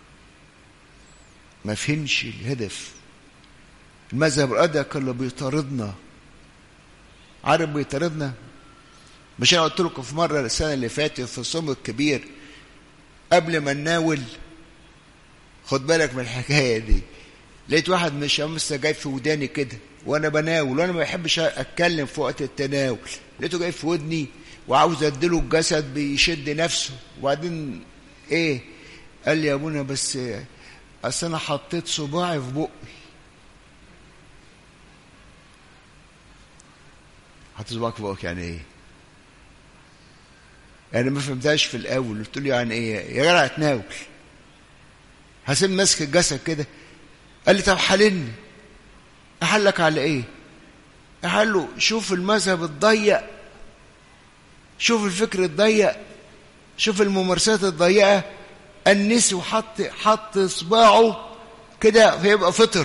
ما فهمش الهدف المذهب الاضيق اللي بيطاردنا عارف بيطاردنا مش انا قلت لكم في مره السنه اللي فاتت في الصوم الكبير قبل ما نناول خد بالك من الحكايه دي لقيت واحد من الشمس جاي في وداني كده وانا بناول وانا ما بحبش اتكلم في وقت التناول لقيته جاي في ودني وعاوز اديله الجسد بيشد نفسه وبعدين ايه قال لي يا ابونا بس اصل انا حطيت صباعي في بقي حطيت صباعك في بقك يعني ايه انا ما فهمتهاش في الاول قلت له يعني ايه يا جدع اتناول هسيب ماسك الجسد كده قال لي طب حللني احلك على ايه قال له شوف المذهب الضيق شوف الفكر الضيق شوف الممارسات الضيقه النسي وحط حط صباعه كده فيبقى فطر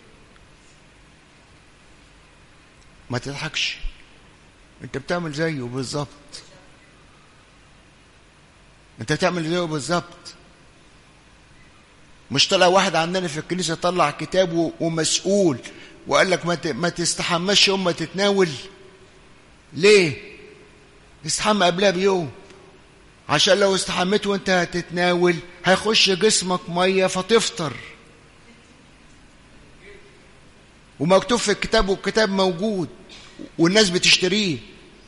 ما تضحكش انت بتعمل زيه بالظبط انت بتعمل زيه بالظبط مش طلع واحد عندنا في الكنيسه طلع كتاب ومسؤول وقال لك ما ما تستحماش يوم ما تتناول ليه استحمى قبلها بيوم عشان لو استحميت وانت هتتناول هيخش جسمك ميه فتفطر ومكتوب في الكتاب والكتاب موجود والناس بتشتريه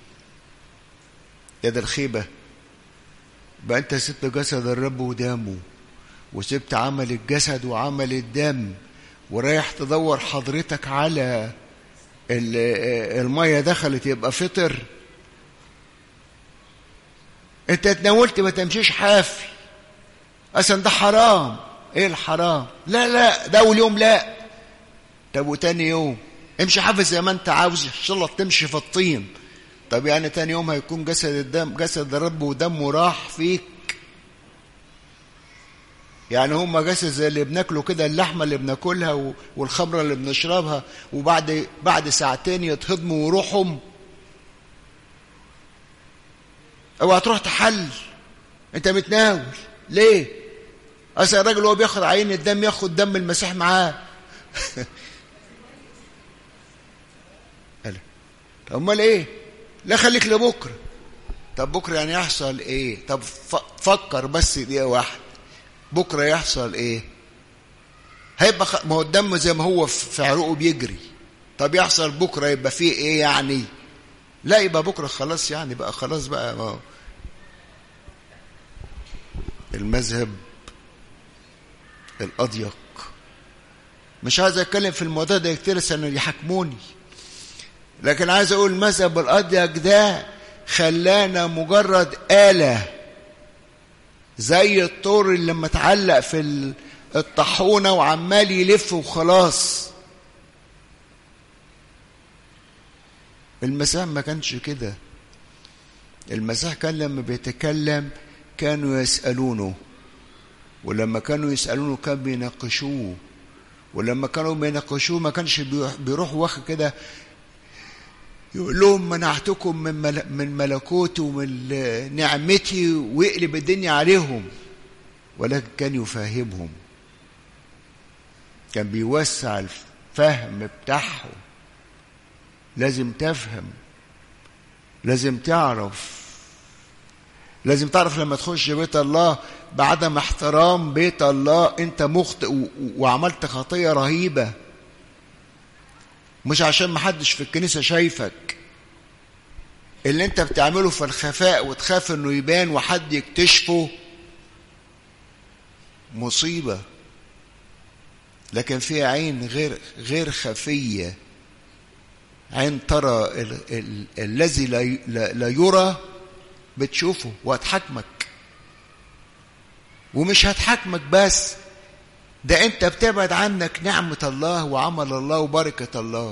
يا ده الخيبة بقى انت سبت جسد الرب ودمه وسبت عمل الجسد وعمل الدم ورايح تدور حضرتك على المية دخلت يبقى فطر انت اتناولت ما تمشيش حافي اصلا ده حرام ايه الحرام لا لا ده اول يوم لا طب وتاني يوم امشي حافي زي ما انت عاوز ان شاء الله تمشي في الطين طب يعني تاني يوم هيكون جسد الدم جسد الرب ودمه راح فيك يعني هم جسد زي اللي بناكله كده اللحمه اللي بناكلها والخمره اللي بنشربها وبعد بعد ساعتين يتهضموا وروحهم اوعى تروح تحل انت متناول ليه اصل الراجل هو بياخد عين الدم ياخد دم المسيح معاه طب امال ايه لا خليك لبكره طب بكره يعني يحصل ايه طب فكر بس دقيقه واحده بكره يحصل ايه هيبقى خ... ما هو الدم زي ما هو في عروقه بيجري طب يحصل بكره يبقى فيه ايه يعني لا يبقى بكره خلاص يعني بقى خلاص بقى ما هو المذهب الاضيق مش عايز اتكلم في الموضوع ده كتير عشان يحاكموني لكن عايز اقول المذهب الاضيق ده خلانا مجرد آلة زي الطور اللي لما اتعلق في الطاحونة وعمال يلف وخلاص المسيح ما كانش كده المسيح كان لما بيتكلم كانوا يسألونه ولما كانوا يسألونه كان بيناقشوه ولما كانوا بيناقشوه ما كانش بيروح واخد كده يقول لهم منعتكم من مل... من ملكوتي ومن نعمتي ويقلب الدنيا عليهم ولكن كان يفهمهم كان بيوسع الفهم بتاعهم لازم تفهم لازم تعرف لازم تعرف لما تخش بيت الله بعدم احترام بيت الله انت مخطئ وعملت خطية رهيبة مش عشان محدش في الكنيسة شايفك اللي انت بتعمله في الخفاء وتخاف انه يبان وحد يكتشفه مصيبة لكن في عين غير غير خفية عين ترى ال ال الذي لا, لا يرى بتشوفه وهتحاكمك ومش هتحاكمك بس ده انت بتبعد عنك نعمة الله وعمل الله وبركة الله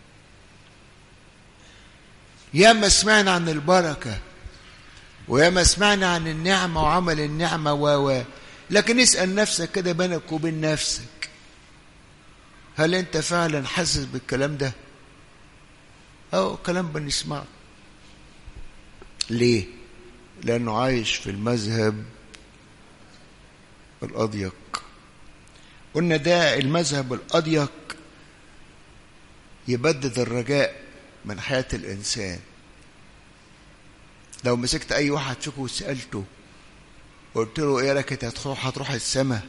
ياما سمعنا عن البركة وياما سمعنا عن النعمة وعمل النعمة و لكن اسأل نفسك كده بينك وبين نفسك هل انت فعلا حاسس بالكلام ده او كلام بنسمعه ليه لانه عايش في المذهب الأضيق قلنا ده المذهب الأضيق يبدد الرجاء من حياة الإنسان لو مسكت أي واحد فيكم وسألته قلت له إيه لك هتروح هتروح السماء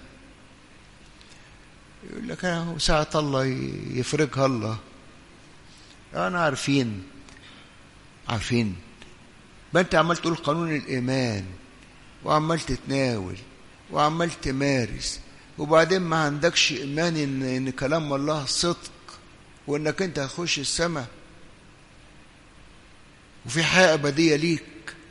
يقول لك أنا ساعة الله يفرجها الله أنا عارفين عارفين ما أنت عمال تقول قانون الإيمان وعمال تتناول وعمال تمارس وبعدين ما عندكش ايمان ان, إن كلام الله صدق وانك انت هتخش السماء وفي حياه ابديه ليك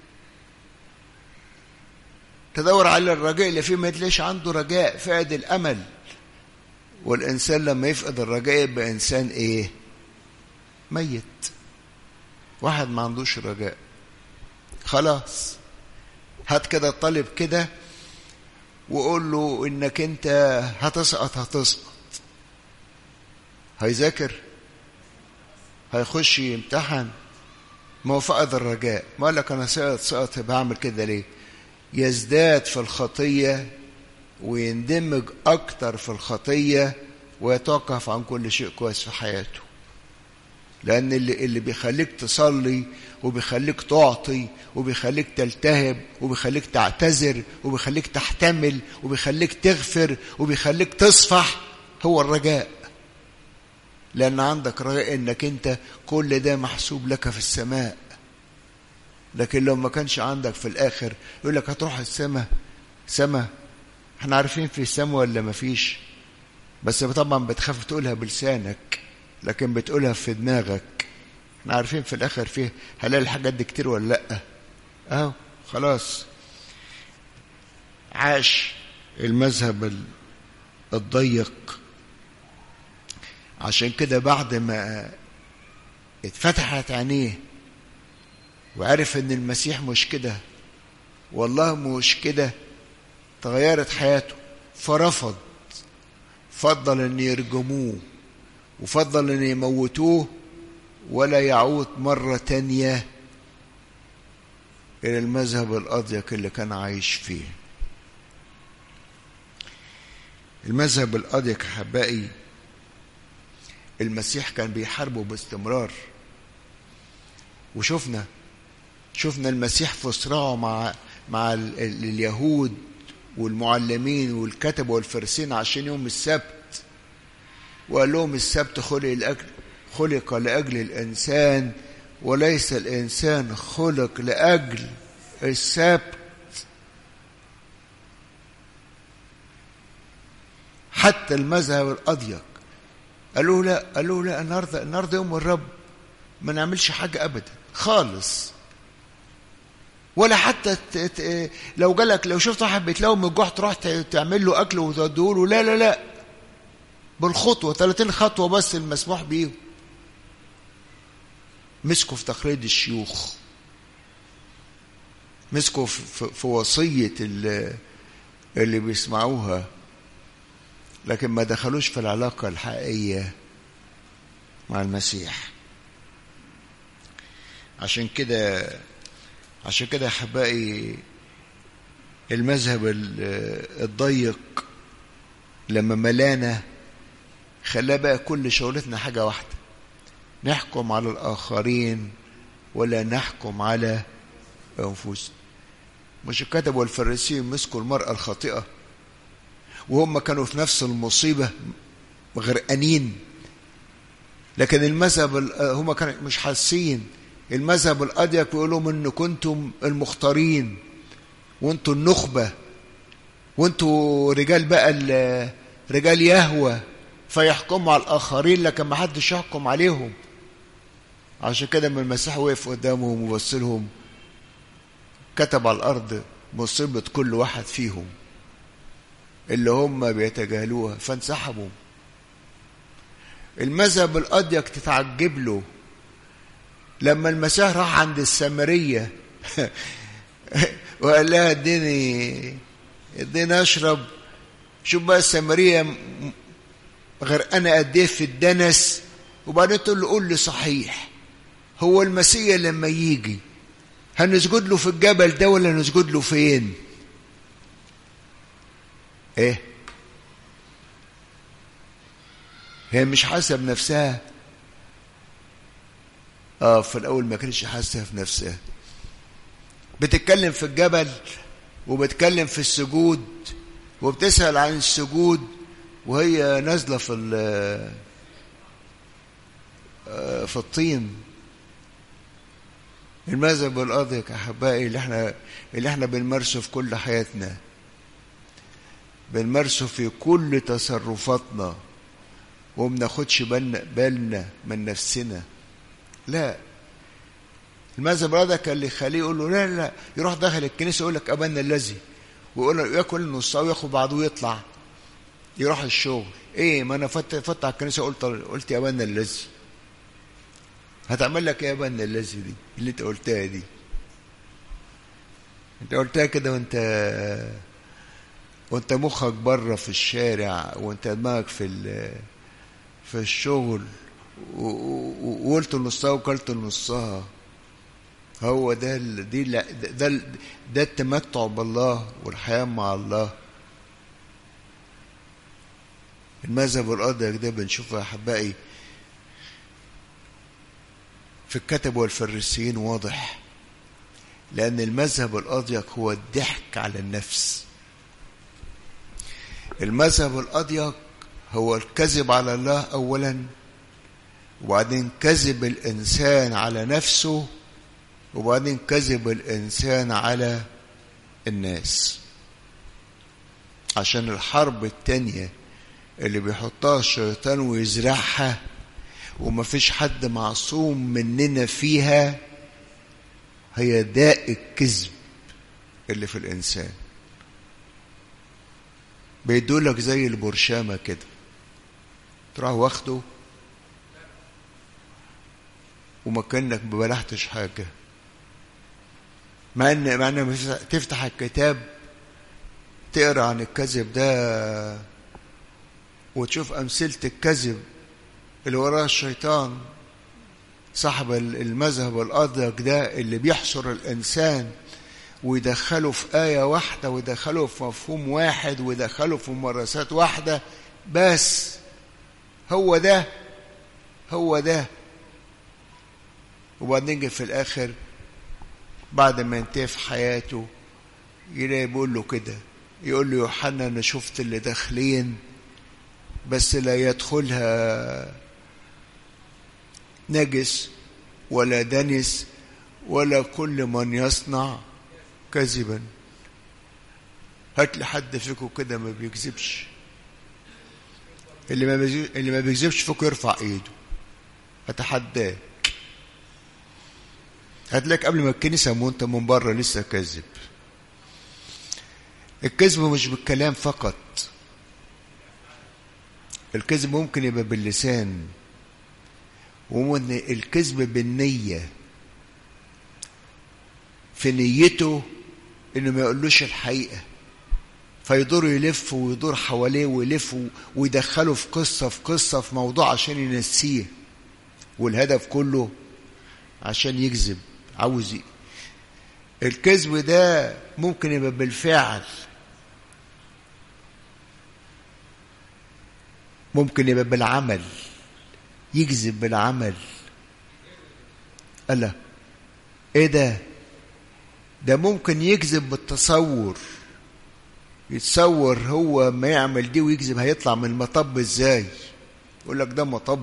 تدور على الرجاء اللي فيه ما تلاقيش عنده رجاء فقد الامل والانسان لما يفقد الرجاء يبقى انسان ايه ميت واحد ما عندوش رجاء خلاص هات كده الطالب كده وقول له انك انت هتسقط هتسقط هيذاكر هيخش يمتحن ما هو فقد الرجاء ما قال لك انا سقط سقط بعمل كده ليه يزداد في الخطيه ويندمج اكتر في الخطيه ويتوقف عن كل شيء كويس في حياته لان اللي اللي بيخليك تصلي وبيخليك تعطي وبيخليك تلتهب وبيخليك تعتذر وبيخليك تحتمل وبيخليك تغفر وبيخليك تصفح هو الرجاء لأن عندك رجاء إنك أنت كل ده محسوب لك في السماء لكن لو ما كانش عندك في الآخر يقول لك هتروح السماء سماء احنا عارفين في السماء ولا ما فيش بس طبعا بتخاف تقولها بلسانك لكن بتقولها في دماغك احنا عارفين في الاخر فيه هلاقي الحاجات دي كتير ولا لا اهو خلاص عاش المذهب الضيق عشان كده بعد ما اتفتحت عينيه وعرف ان المسيح مش كده والله مش كده تغيرت حياته فرفض فضل ان يرجموه وفضل ان يموتوه ولا يعود مرة تانية إلى المذهب الأضيق اللي كان عايش فيه المذهب الأضيق أحبائي المسيح كان بيحاربه باستمرار وشفنا شفنا المسيح في صراعه مع مع اليهود والمعلمين والكتبة والفرسين عشان يوم السبت وقال لهم السبت خلق لأجل خلق لأجل الإنسان وليس الإنسان خلق لأجل السبت حتى المذهب الأضيق قالوا لا قالوا لا النهارده النهارده يوم الرب ما نعملش حاجة أبدا خالص ولا حتى لو جالك لو شفت واحد بيتلوم من الجوع تروح تعمل له أكل وتديه له لا لا لا بالخطوة 30 خطوة بس المسموح بيهم مسكوا في تقليد الشيوخ مسكوا في, في وصية اللي, اللي بيسمعوها لكن ما دخلوش في العلاقة الحقيقية مع المسيح عشان كده عشان كده يا احبائي المذهب الضيق لما ملانا خلاه بقى كل شغلتنا حاجة واحدة نحكم على الآخرين ولا نحكم على أنفسنا مش الكتب والفريسيين مسكوا المرأة الخاطئة وهم كانوا في نفس المصيبة غرقانين لكن المذهب هم كانوا مش حاسين المذهب الأضيق بيقول لهم إن كنتم المختارين وانتوا النخبة وانتوا رجال بقى رجال يهوى فيحكموا على الآخرين لكن ما حدش يحكم عليهم عشان كده لما المسيح وقف قدامهم وبص لهم كتب على الأرض مصيبة كل واحد فيهم اللي هم بيتجاهلوها فانسحبوا المذهب الأضيق تتعجب له لما المسيح راح عند السامرية وقال لها اديني اديني اشرب شوف بقى السامرية غرقانة قد ايه في الدنس وبعدين تقول له قول لي صحيح هو المسيح لما يجي هنسجد له في الجبل ده ولا نسجد له فين ايه هي مش حاسه بنفسها اه في الاول ما كانتش حاسه في نفسها بتتكلم في الجبل وبتتكلم في السجود وبتسأل عن السجود وهي نازله في في الطين المذهب الأضيق يا أحبائي اللي احنا اللي احنا بنمارسه في كل حياتنا بنمارسه في كل تصرفاتنا وما بناخدش بالنا بالنا من نفسنا لا المذهب الأضيق اللي يخليه يقول له لا لا يروح داخل الكنيسة يقول لك أبانا الذي ويقول له ياكل نص وياخد بعضه ويطلع يروح الشغل ايه ما انا فت فت على الكنيسه قلت قلت يا ابانا الذي هتعمل لك ايه يا ابانا الذي دي اللي انت قلتها دي انت قلتها كده وانت وانت مخك بره في الشارع وانت دماغك في في الشغل وقلت نصها وكلت نصها هو ده دي ده ده, ده التمتع بالله والحياه مع الله المذهب الأضيق ده بنشوفه يا أحبائي في الكتب والفريسيين واضح لأن المذهب الأضيق هو الضحك على النفس المذهب الأضيق هو الكذب على الله أولا وبعدين كذب الإنسان على نفسه وبعدين كذب الإنسان على الناس عشان الحرب التانية اللي بيحطها الشيطان ويزرعها ومفيش حد معصوم مننا فيها هي داء الكذب اللي في الإنسان بيدولك زي البرشامة كده تروح واخده وما كانك ما بلحتش حاجة مع ان مع ان تفتح الكتاب تقرا عن الكذب ده وتشوف أمثلة الكذب اللي وراه الشيطان صاحب المذهب الأضيق ده اللي بيحصر الإنسان ويدخله في آية واحدة ويدخله في مفهوم واحد ويدخله في ممارسات واحدة بس هو ده هو ده وبعدين في الآخر بعد ما ينتهي في حياته يلاقي بيقول له كده يقول له يوحنا أنا شفت اللي داخلين بس لا يدخلها نجس ولا دنس ولا كل من يصنع كذبا هات لي حد فيكم كده ما بيكذبش اللي ما اللي ما بيكذبش فيكم يرفع ايده اتحداه هتلاقيك قبل ما الكنيسه وانت من بره لسه كذب الكذب مش بالكلام فقط الكذب ممكن يبقى باللسان ومن الكذب بالنية في نيته انه ما يقولوش الحقيقة فيدور يلف ويدور حواليه ويلف ويدخله في قصة في قصة في موضوع عشان ينسيه والهدف كله عشان يكذب عاوز الكذب ده ممكن يبقى بالفعل ممكن يبقى بالعمل يكذب بالعمل ألا ايه ده ده ممكن يكذب بالتصور يتصور هو ما يعمل دي ويكذب هيطلع من المطب ازاي يقول لك ده مطب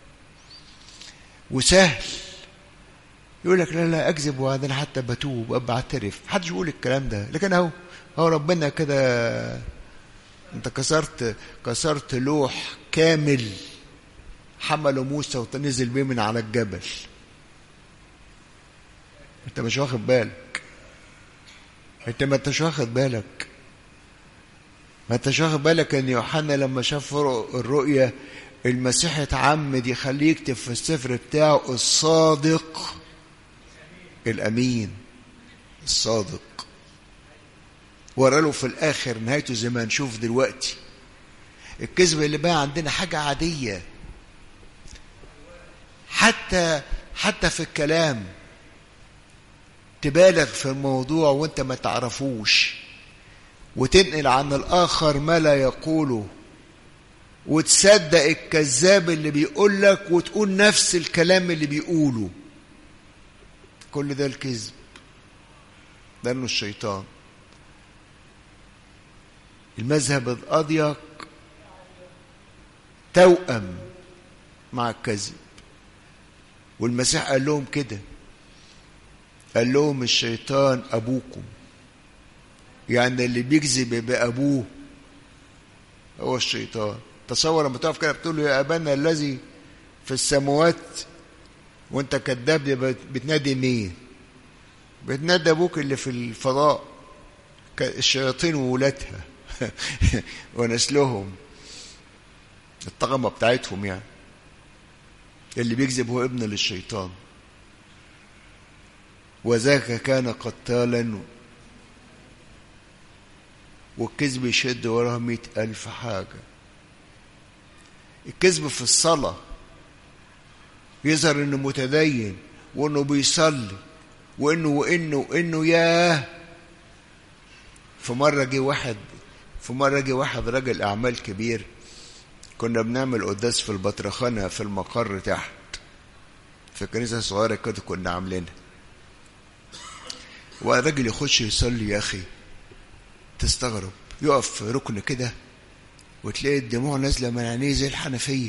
وسهل يقول لك لا لا اكذب وهذا انا حتى بتوب وابقى اعترف محدش يقول الكلام ده لكن اهو هو ربنا كده انت كسرت كسرت لوح كامل حمله موسى ونزل بيه من على الجبل انت مش واخد بالك انت ما انتش واخد بالك ما انتش واخد بالك ان يوحنا لما شاف الرؤيا المسيح اتعمد يخليه يكتب في السفر بتاعه الصادق الامين الصادق وراله في الاخر نهايته زي ما نشوف دلوقتي الكذب اللي بقى عندنا حاجه عاديه حتى حتى في الكلام تبالغ في الموضوع وانت ما تعرفوش وتنقل عن الاخر ما لا يقوله وتصدق الكذاب اللي بيقول لك وتقول نفس الكلام اللي بيقوله كل ده الكذب ده انه الشيطان المذهب الاضيق توأم مع الكذب والمسيح قال لهم كده قال لهم الشيطان ابوكم يعني اللي بيكذب يبقى ابوه هو الشيطان تصور لما تقف كده بتقول له يا ابانا الذي في السماوات وانت كذاب يبقى بتنادي مين بتنادي ابوك اللي في الفضاء الشياطين وولادها ونسلهم الطغمه بتاعتهم يعني اللي بيكذب هو ابن للشيطان وذاك كان قتالا والكذب يشد وراه مئة ألف حاجة الكذب في الصلاة يظهر انه متدين وانه بيصلي وانه وانه وانه ياه في مرة جه واحد في مرة جه واحد راجل أعمال كبير كنا بنعمل قداس في البطرخانة في المقر تحت في كنيسة صغيرة كده كنا عاملينها والراجل يخش يصلي يا أخي تستغرب يقف في ركن كده وتلاقي الدموع نازلة من عينيه زي الحنفية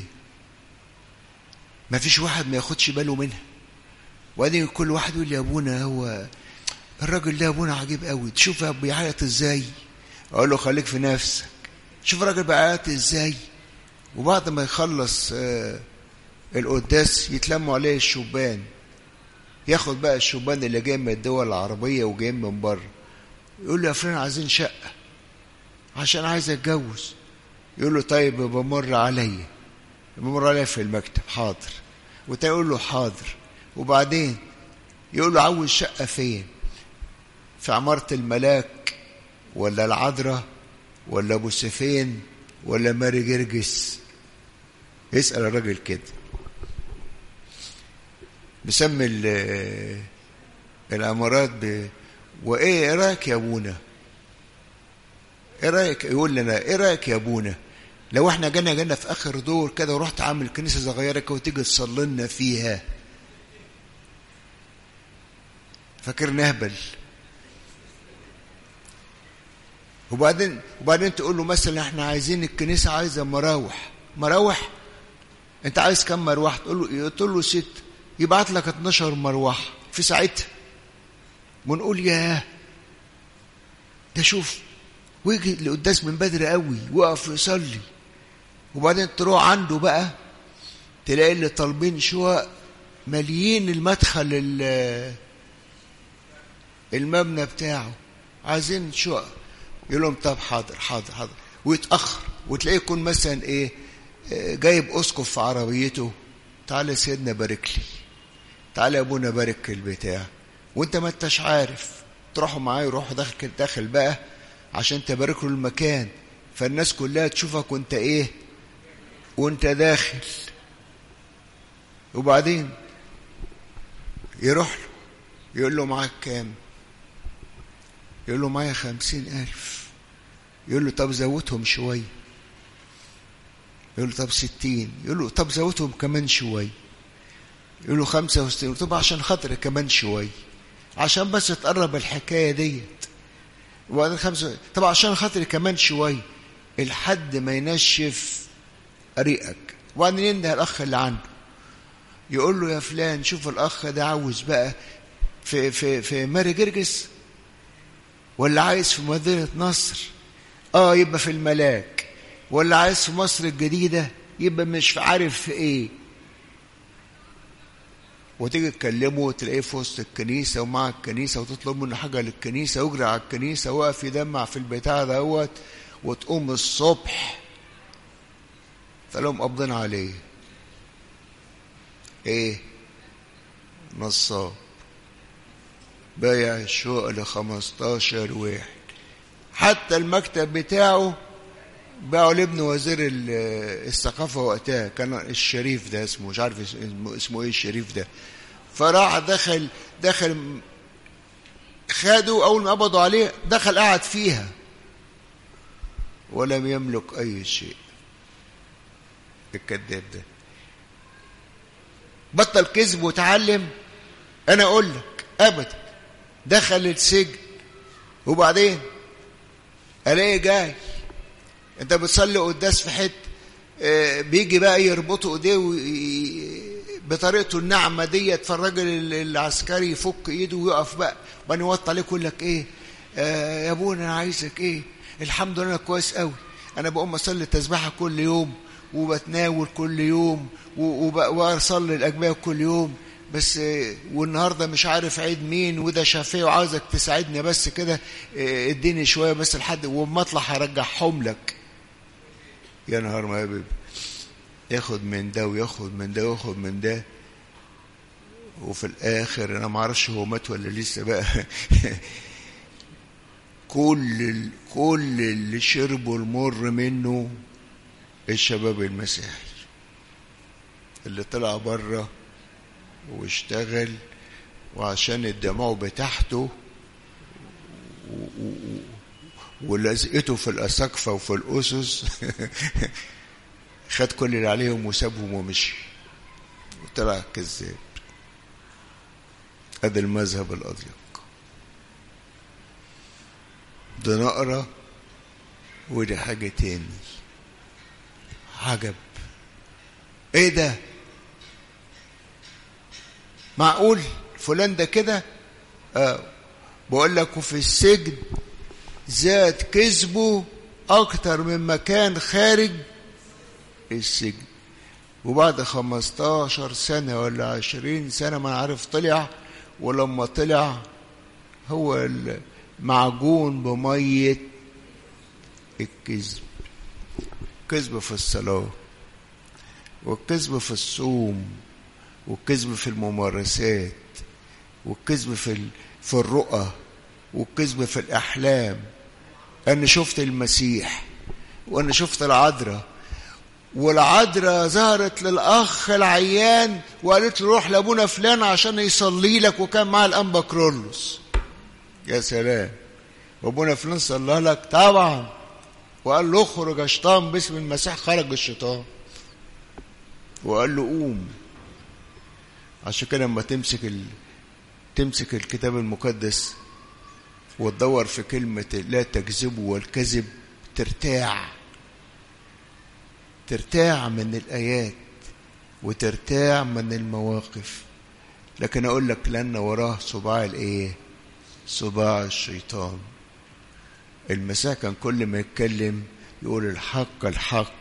ما فيش واحد ما ياخدش باله منها وبعدين كل واحد يقول لي يا ابونا هو الراجل ده ابونا عجيب قوي تشوف بيعيط ازاي اقول له خليك في نفسك شوف الراجل بيعيط ازاي وبعد ما يخلص آه القداس يتلموا عليه الشبان ياخد بقى الشبان اللي جاي من الدول العربية وجايين من بره يقول له يا فلان عايزين شقة عشان عايز اتجوز يقول له طيب بمر عليا بمر عليا في المكتب حاضر وتقول له حاضر وبعدين يقول له عاوز شقة فين في عمارة الملاك ولا العذراء ولا ابو سفين ولا ماري جرجس يسأل الراجل كده بيسمي الامارات ب وايه ايه رايك يا ابونا ايه رايك يقول لنا ايه رايك يا ابونا لو احنا جينا جينا في اخر دور كده ورحت عامل كنيسه صغيره كده وتيجي تصلي لنا فيها فاكر نهبل وبعدين وبعدين تقول له مثلا احنا عايزين الكنيسه عايزه مراوح مراوح انت عايز كم مروحه تقول له تقول له ست يبعت لك 12 مروحه في ساعتها ونقول ياه ده شوف ويجي القداس من بدري قوي وقف يصلي وبعدين تروح عنده بقى تلاقي اللي طالبين شقق مليين المدخل المبنى بتاعه عايزين شقق يقول لهم طب حاضر حاضر حاضر ويتاخر وتلاقيه يكون مثلا ايه جايب اسقف في عربيته تعالى يا سيدنا بارك لي تعالى يا ابونا بارك البتاع وانت ما انتش عارف تروحوا معايا يروحوا داخل داخل بقى عشان تبارك له المكان فالناس كلها تشوفك وانت ايه وانت داخل وبعدين يروح له يقول له معاك كام يقول له معايا خمسين ألف يقول له طب زودهم شوية يقول له طب ستين يقول له طب زودهم كمان شوية يقول له خمسة وستين طب عشان خاطر كمان شوية عشان بس تقرب الحكاية ديت وبعدين خمسة طب عشان خاطر كمان شوية الحد ما ينشف ريقك وبعدين ينده الأخ اللي عنده يقول له يا فلان شوف الأخ ده عاوز بقى في في في ماري جرجس ولا عايز في مدينة نصر اه يبقى في الملاك ولا عايز في مصر الجديدة يبقى مش عارف في ايه وتيجي تكلمه تلاقيه في وسط الكنيسة ومع الكنيسة وتطلب منه حاجة للكنيسة ويجري على الكنيسة وقف يدمع في البتاع دوت وتقوم الصبح تلاقيهم قابضين عليه ايه نصاب بايع الشقق ل 15 واحد حتى المكتب بتاعه باعوا لابن وزير الثقافه وقتها كان الشريف ده اسمه مش عارف اسمه, اسمه ايه الشريف ده فراح دخل دخل خدوا اول ما قبضوا عليه دخل قعد فيها ولم يملك اي شيء الكذاب ده بطل كذب وتعلم انا اقول لك ابدا دخل السجن وبعدين الاقي جاي انت بتصلي قداس في حته بيجي بقى يربطوا ايديه بطريقته الناعمه ديت فالراجل العسكري يفك ايده ويقف بقى وبعدين يوطي عليك يقول لك ايه آه يا ابونا انا عايزك ايه الحمد لله انا كويس قوي انا بقوم اصلي التسبيحه كل يوم وبتناول كل يوم واصلي الاجبيه كل يوم بس والنهارده مش عارف عيد مين وده شافيه وعاوزك تساعدني بس كده اديني شويه بس لحد وما اطلع هرجعهم لك يا نهار ما يا ياخد من ده وياخد من ده وياخد من ده وفي الاخر انا ما اعرفش هو مات ولا لسه بقى كل كل اللي شربوا المر منه الشباب المسيحي اللي طلع بره واشتغل وعشان الدموع بتاعته ولزقته في الأساقفة وفي الأسس خد كل اللي عليهم وسابهم ومشي وطلع كذاب هذا المذهب الأضيق ده نقرة ودي حاجة تاني عجب ايه ده معقول فلان ده كده آه بقول لك وفي السجن زاد كذبه اكتر مما كان خارج السجن وبعد خمستاشر سنة ولا عشرين سنة ما عارف طلع ولما طلع هو معجون بمية الكذب كذب في الصلاة والكذب في الصوم والكذب في الممارسات والكذب في في الرؤى والكذب في الأحلام أنا شفت المسيح وأنا شفت العذراء والعذراء ظهرت للأخ العيان وقالت له روح لأبونا فلان عشان يصلي لك وكان معاه الأنبا كرولوس يا سلام وأبونا فلان صلى لك طبعا وقال له اخرج يا شيطان باسم المسيح خرج الشيطان وقال له قوم عشان كده لما تمسك ال... تمسك الكتاب المقدس وتدور في كلمة لا تكذبوا والكذب ترتاع ترتاع من الآيات وترتاع من المواقف لكن أقول لك لأن وراه صباع الإيه؟ صباع الشيطان المسيح كان كل ما يتكلم يقول الحق الحق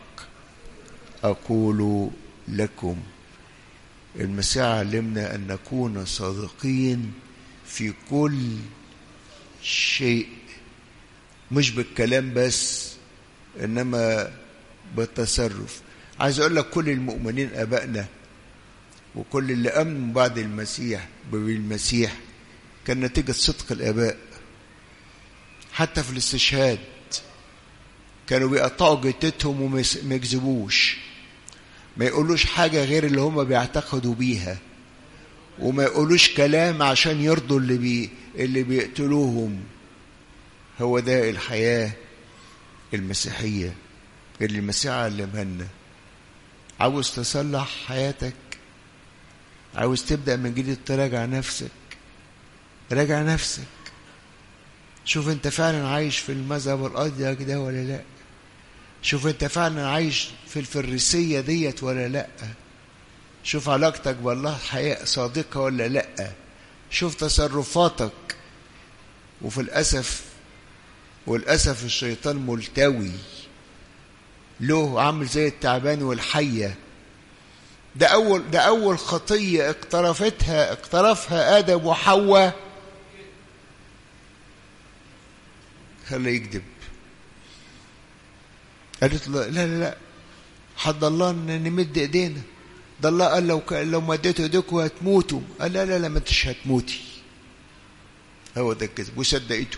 أقول لكم المسيح علمنا أن نكون صادقين في كل شيء مش بالكلام بس إنما بالتصرف عايز أقول لك كل المؤمنين أبائنا وكل اللي امنوا بعد المسيح بالمسيح كان نتيجه صدق الاباء حتى في الاستشهاد كانوا بيقطعوا جتتهم وما يكذبوش ما يقولوش حاجه غير اللي هم بيعتقدوا بيها وما يقولوش كلام عشان يرضوا اللي بي اللي بيقتلوهم هو ده الحياه المسيحيه اللي المسيح علمها لنا عاوز تصلح حياتك عاوز تبدا من جديد تراجع نفسك راجع نفسك شوف انت فعلا عايش في المذهب الأضيق ده ولا لا شوف انت فعلا عايش في الفريسية ديت ولا لا شوف علاقتك بالله حياة صادقة ولا لا شوف تصرفاتك وفي الأسف والأسف الشيطان ملتوي له عامل زي التعبان والحية ده أول ده أول خطية اقترفتها اقترفها آدم وحواء خليه يكذب قالت له لا لا لا حد الله ان نمد ايدينا ده الله قال لو لو مديتوا ايديكم هتموتوا قال لا لا لا ما انتش هتموتي هو ده الكذب وصدقته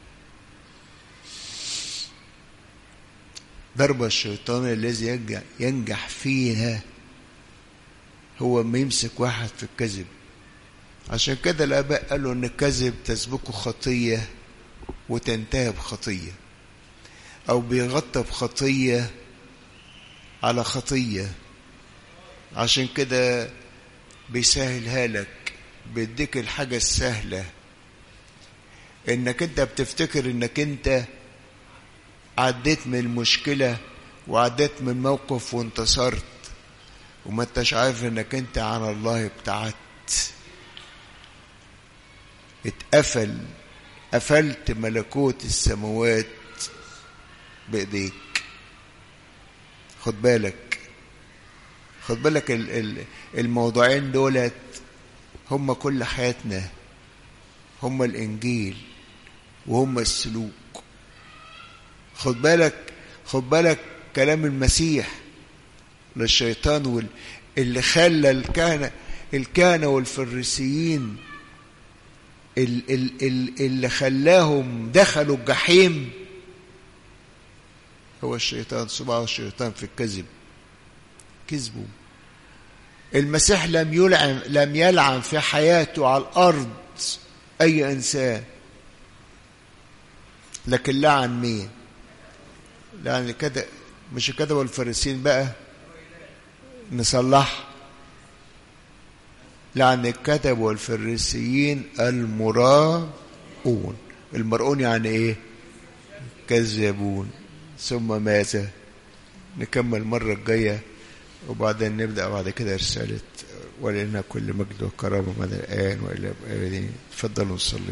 ضرب الشيطان الذي ينجح, ينجح فيها هو ما يمسك واحد في الكذب عشان كده الآباء قالوا إن الكذب تسبقه خطية وتنتهي بخطية أو بيغطى بخطية على خطية عشان كده بيسهلها لك بيديك الحاجة السهلة إنك أنت بتفتكر إنك أنت عديت من المشكلة وعديت من موقف وانتصرت وما انتش عارف انك انت عن الله ابتعدت اتقفل قفلت ملكوت السماوات بايديك خد بالك خد بالك الموضوعين دولت هم كل حياتنا هم الانجيل وهم السلوك خد بالك خد بالك كلام المسيح للشيطان وال... اللي خلى الكهنة الكهنة والفريسيين ال... ال... ال... اللي خلاهم دخلوا الجحيم هو الشيطان صباح الشيطان في الكذب كذبوا المسيح لم يلعن لم يلعن في حياته على الارض اي انسان لكن لعن مين لعن كده مش كده والفريسيين بقى نصلح لعن الكتب والفريسيين المراؤون المرؤون يعني ايه كذابون ثم ماذا نكمل المرة الجاية وبعدين نبدأ بعد كده رسالة ولنا كل مجد وكرامة من الآن وإلى الآبدين تفضلوا نصلي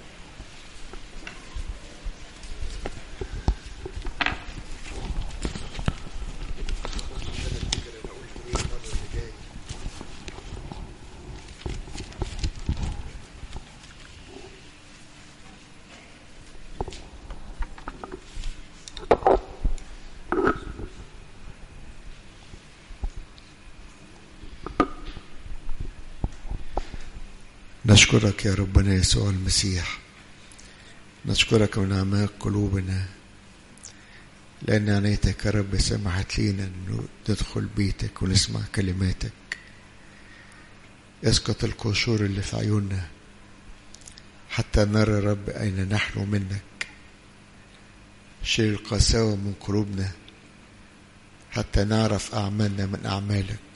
نشكرك يا ربنا يسوع المسيح نشكرك من أعماق قلوبنا لأن عنايتك يا رب سمحت لينا أنه ندخل بيتك ونسمع كلماتك اسقط القشور اللي في عيوننا حتى نرى رب أين نحن منك شيل القساوة من قلوبنا حتى نعرف أعمالنا من أعمالك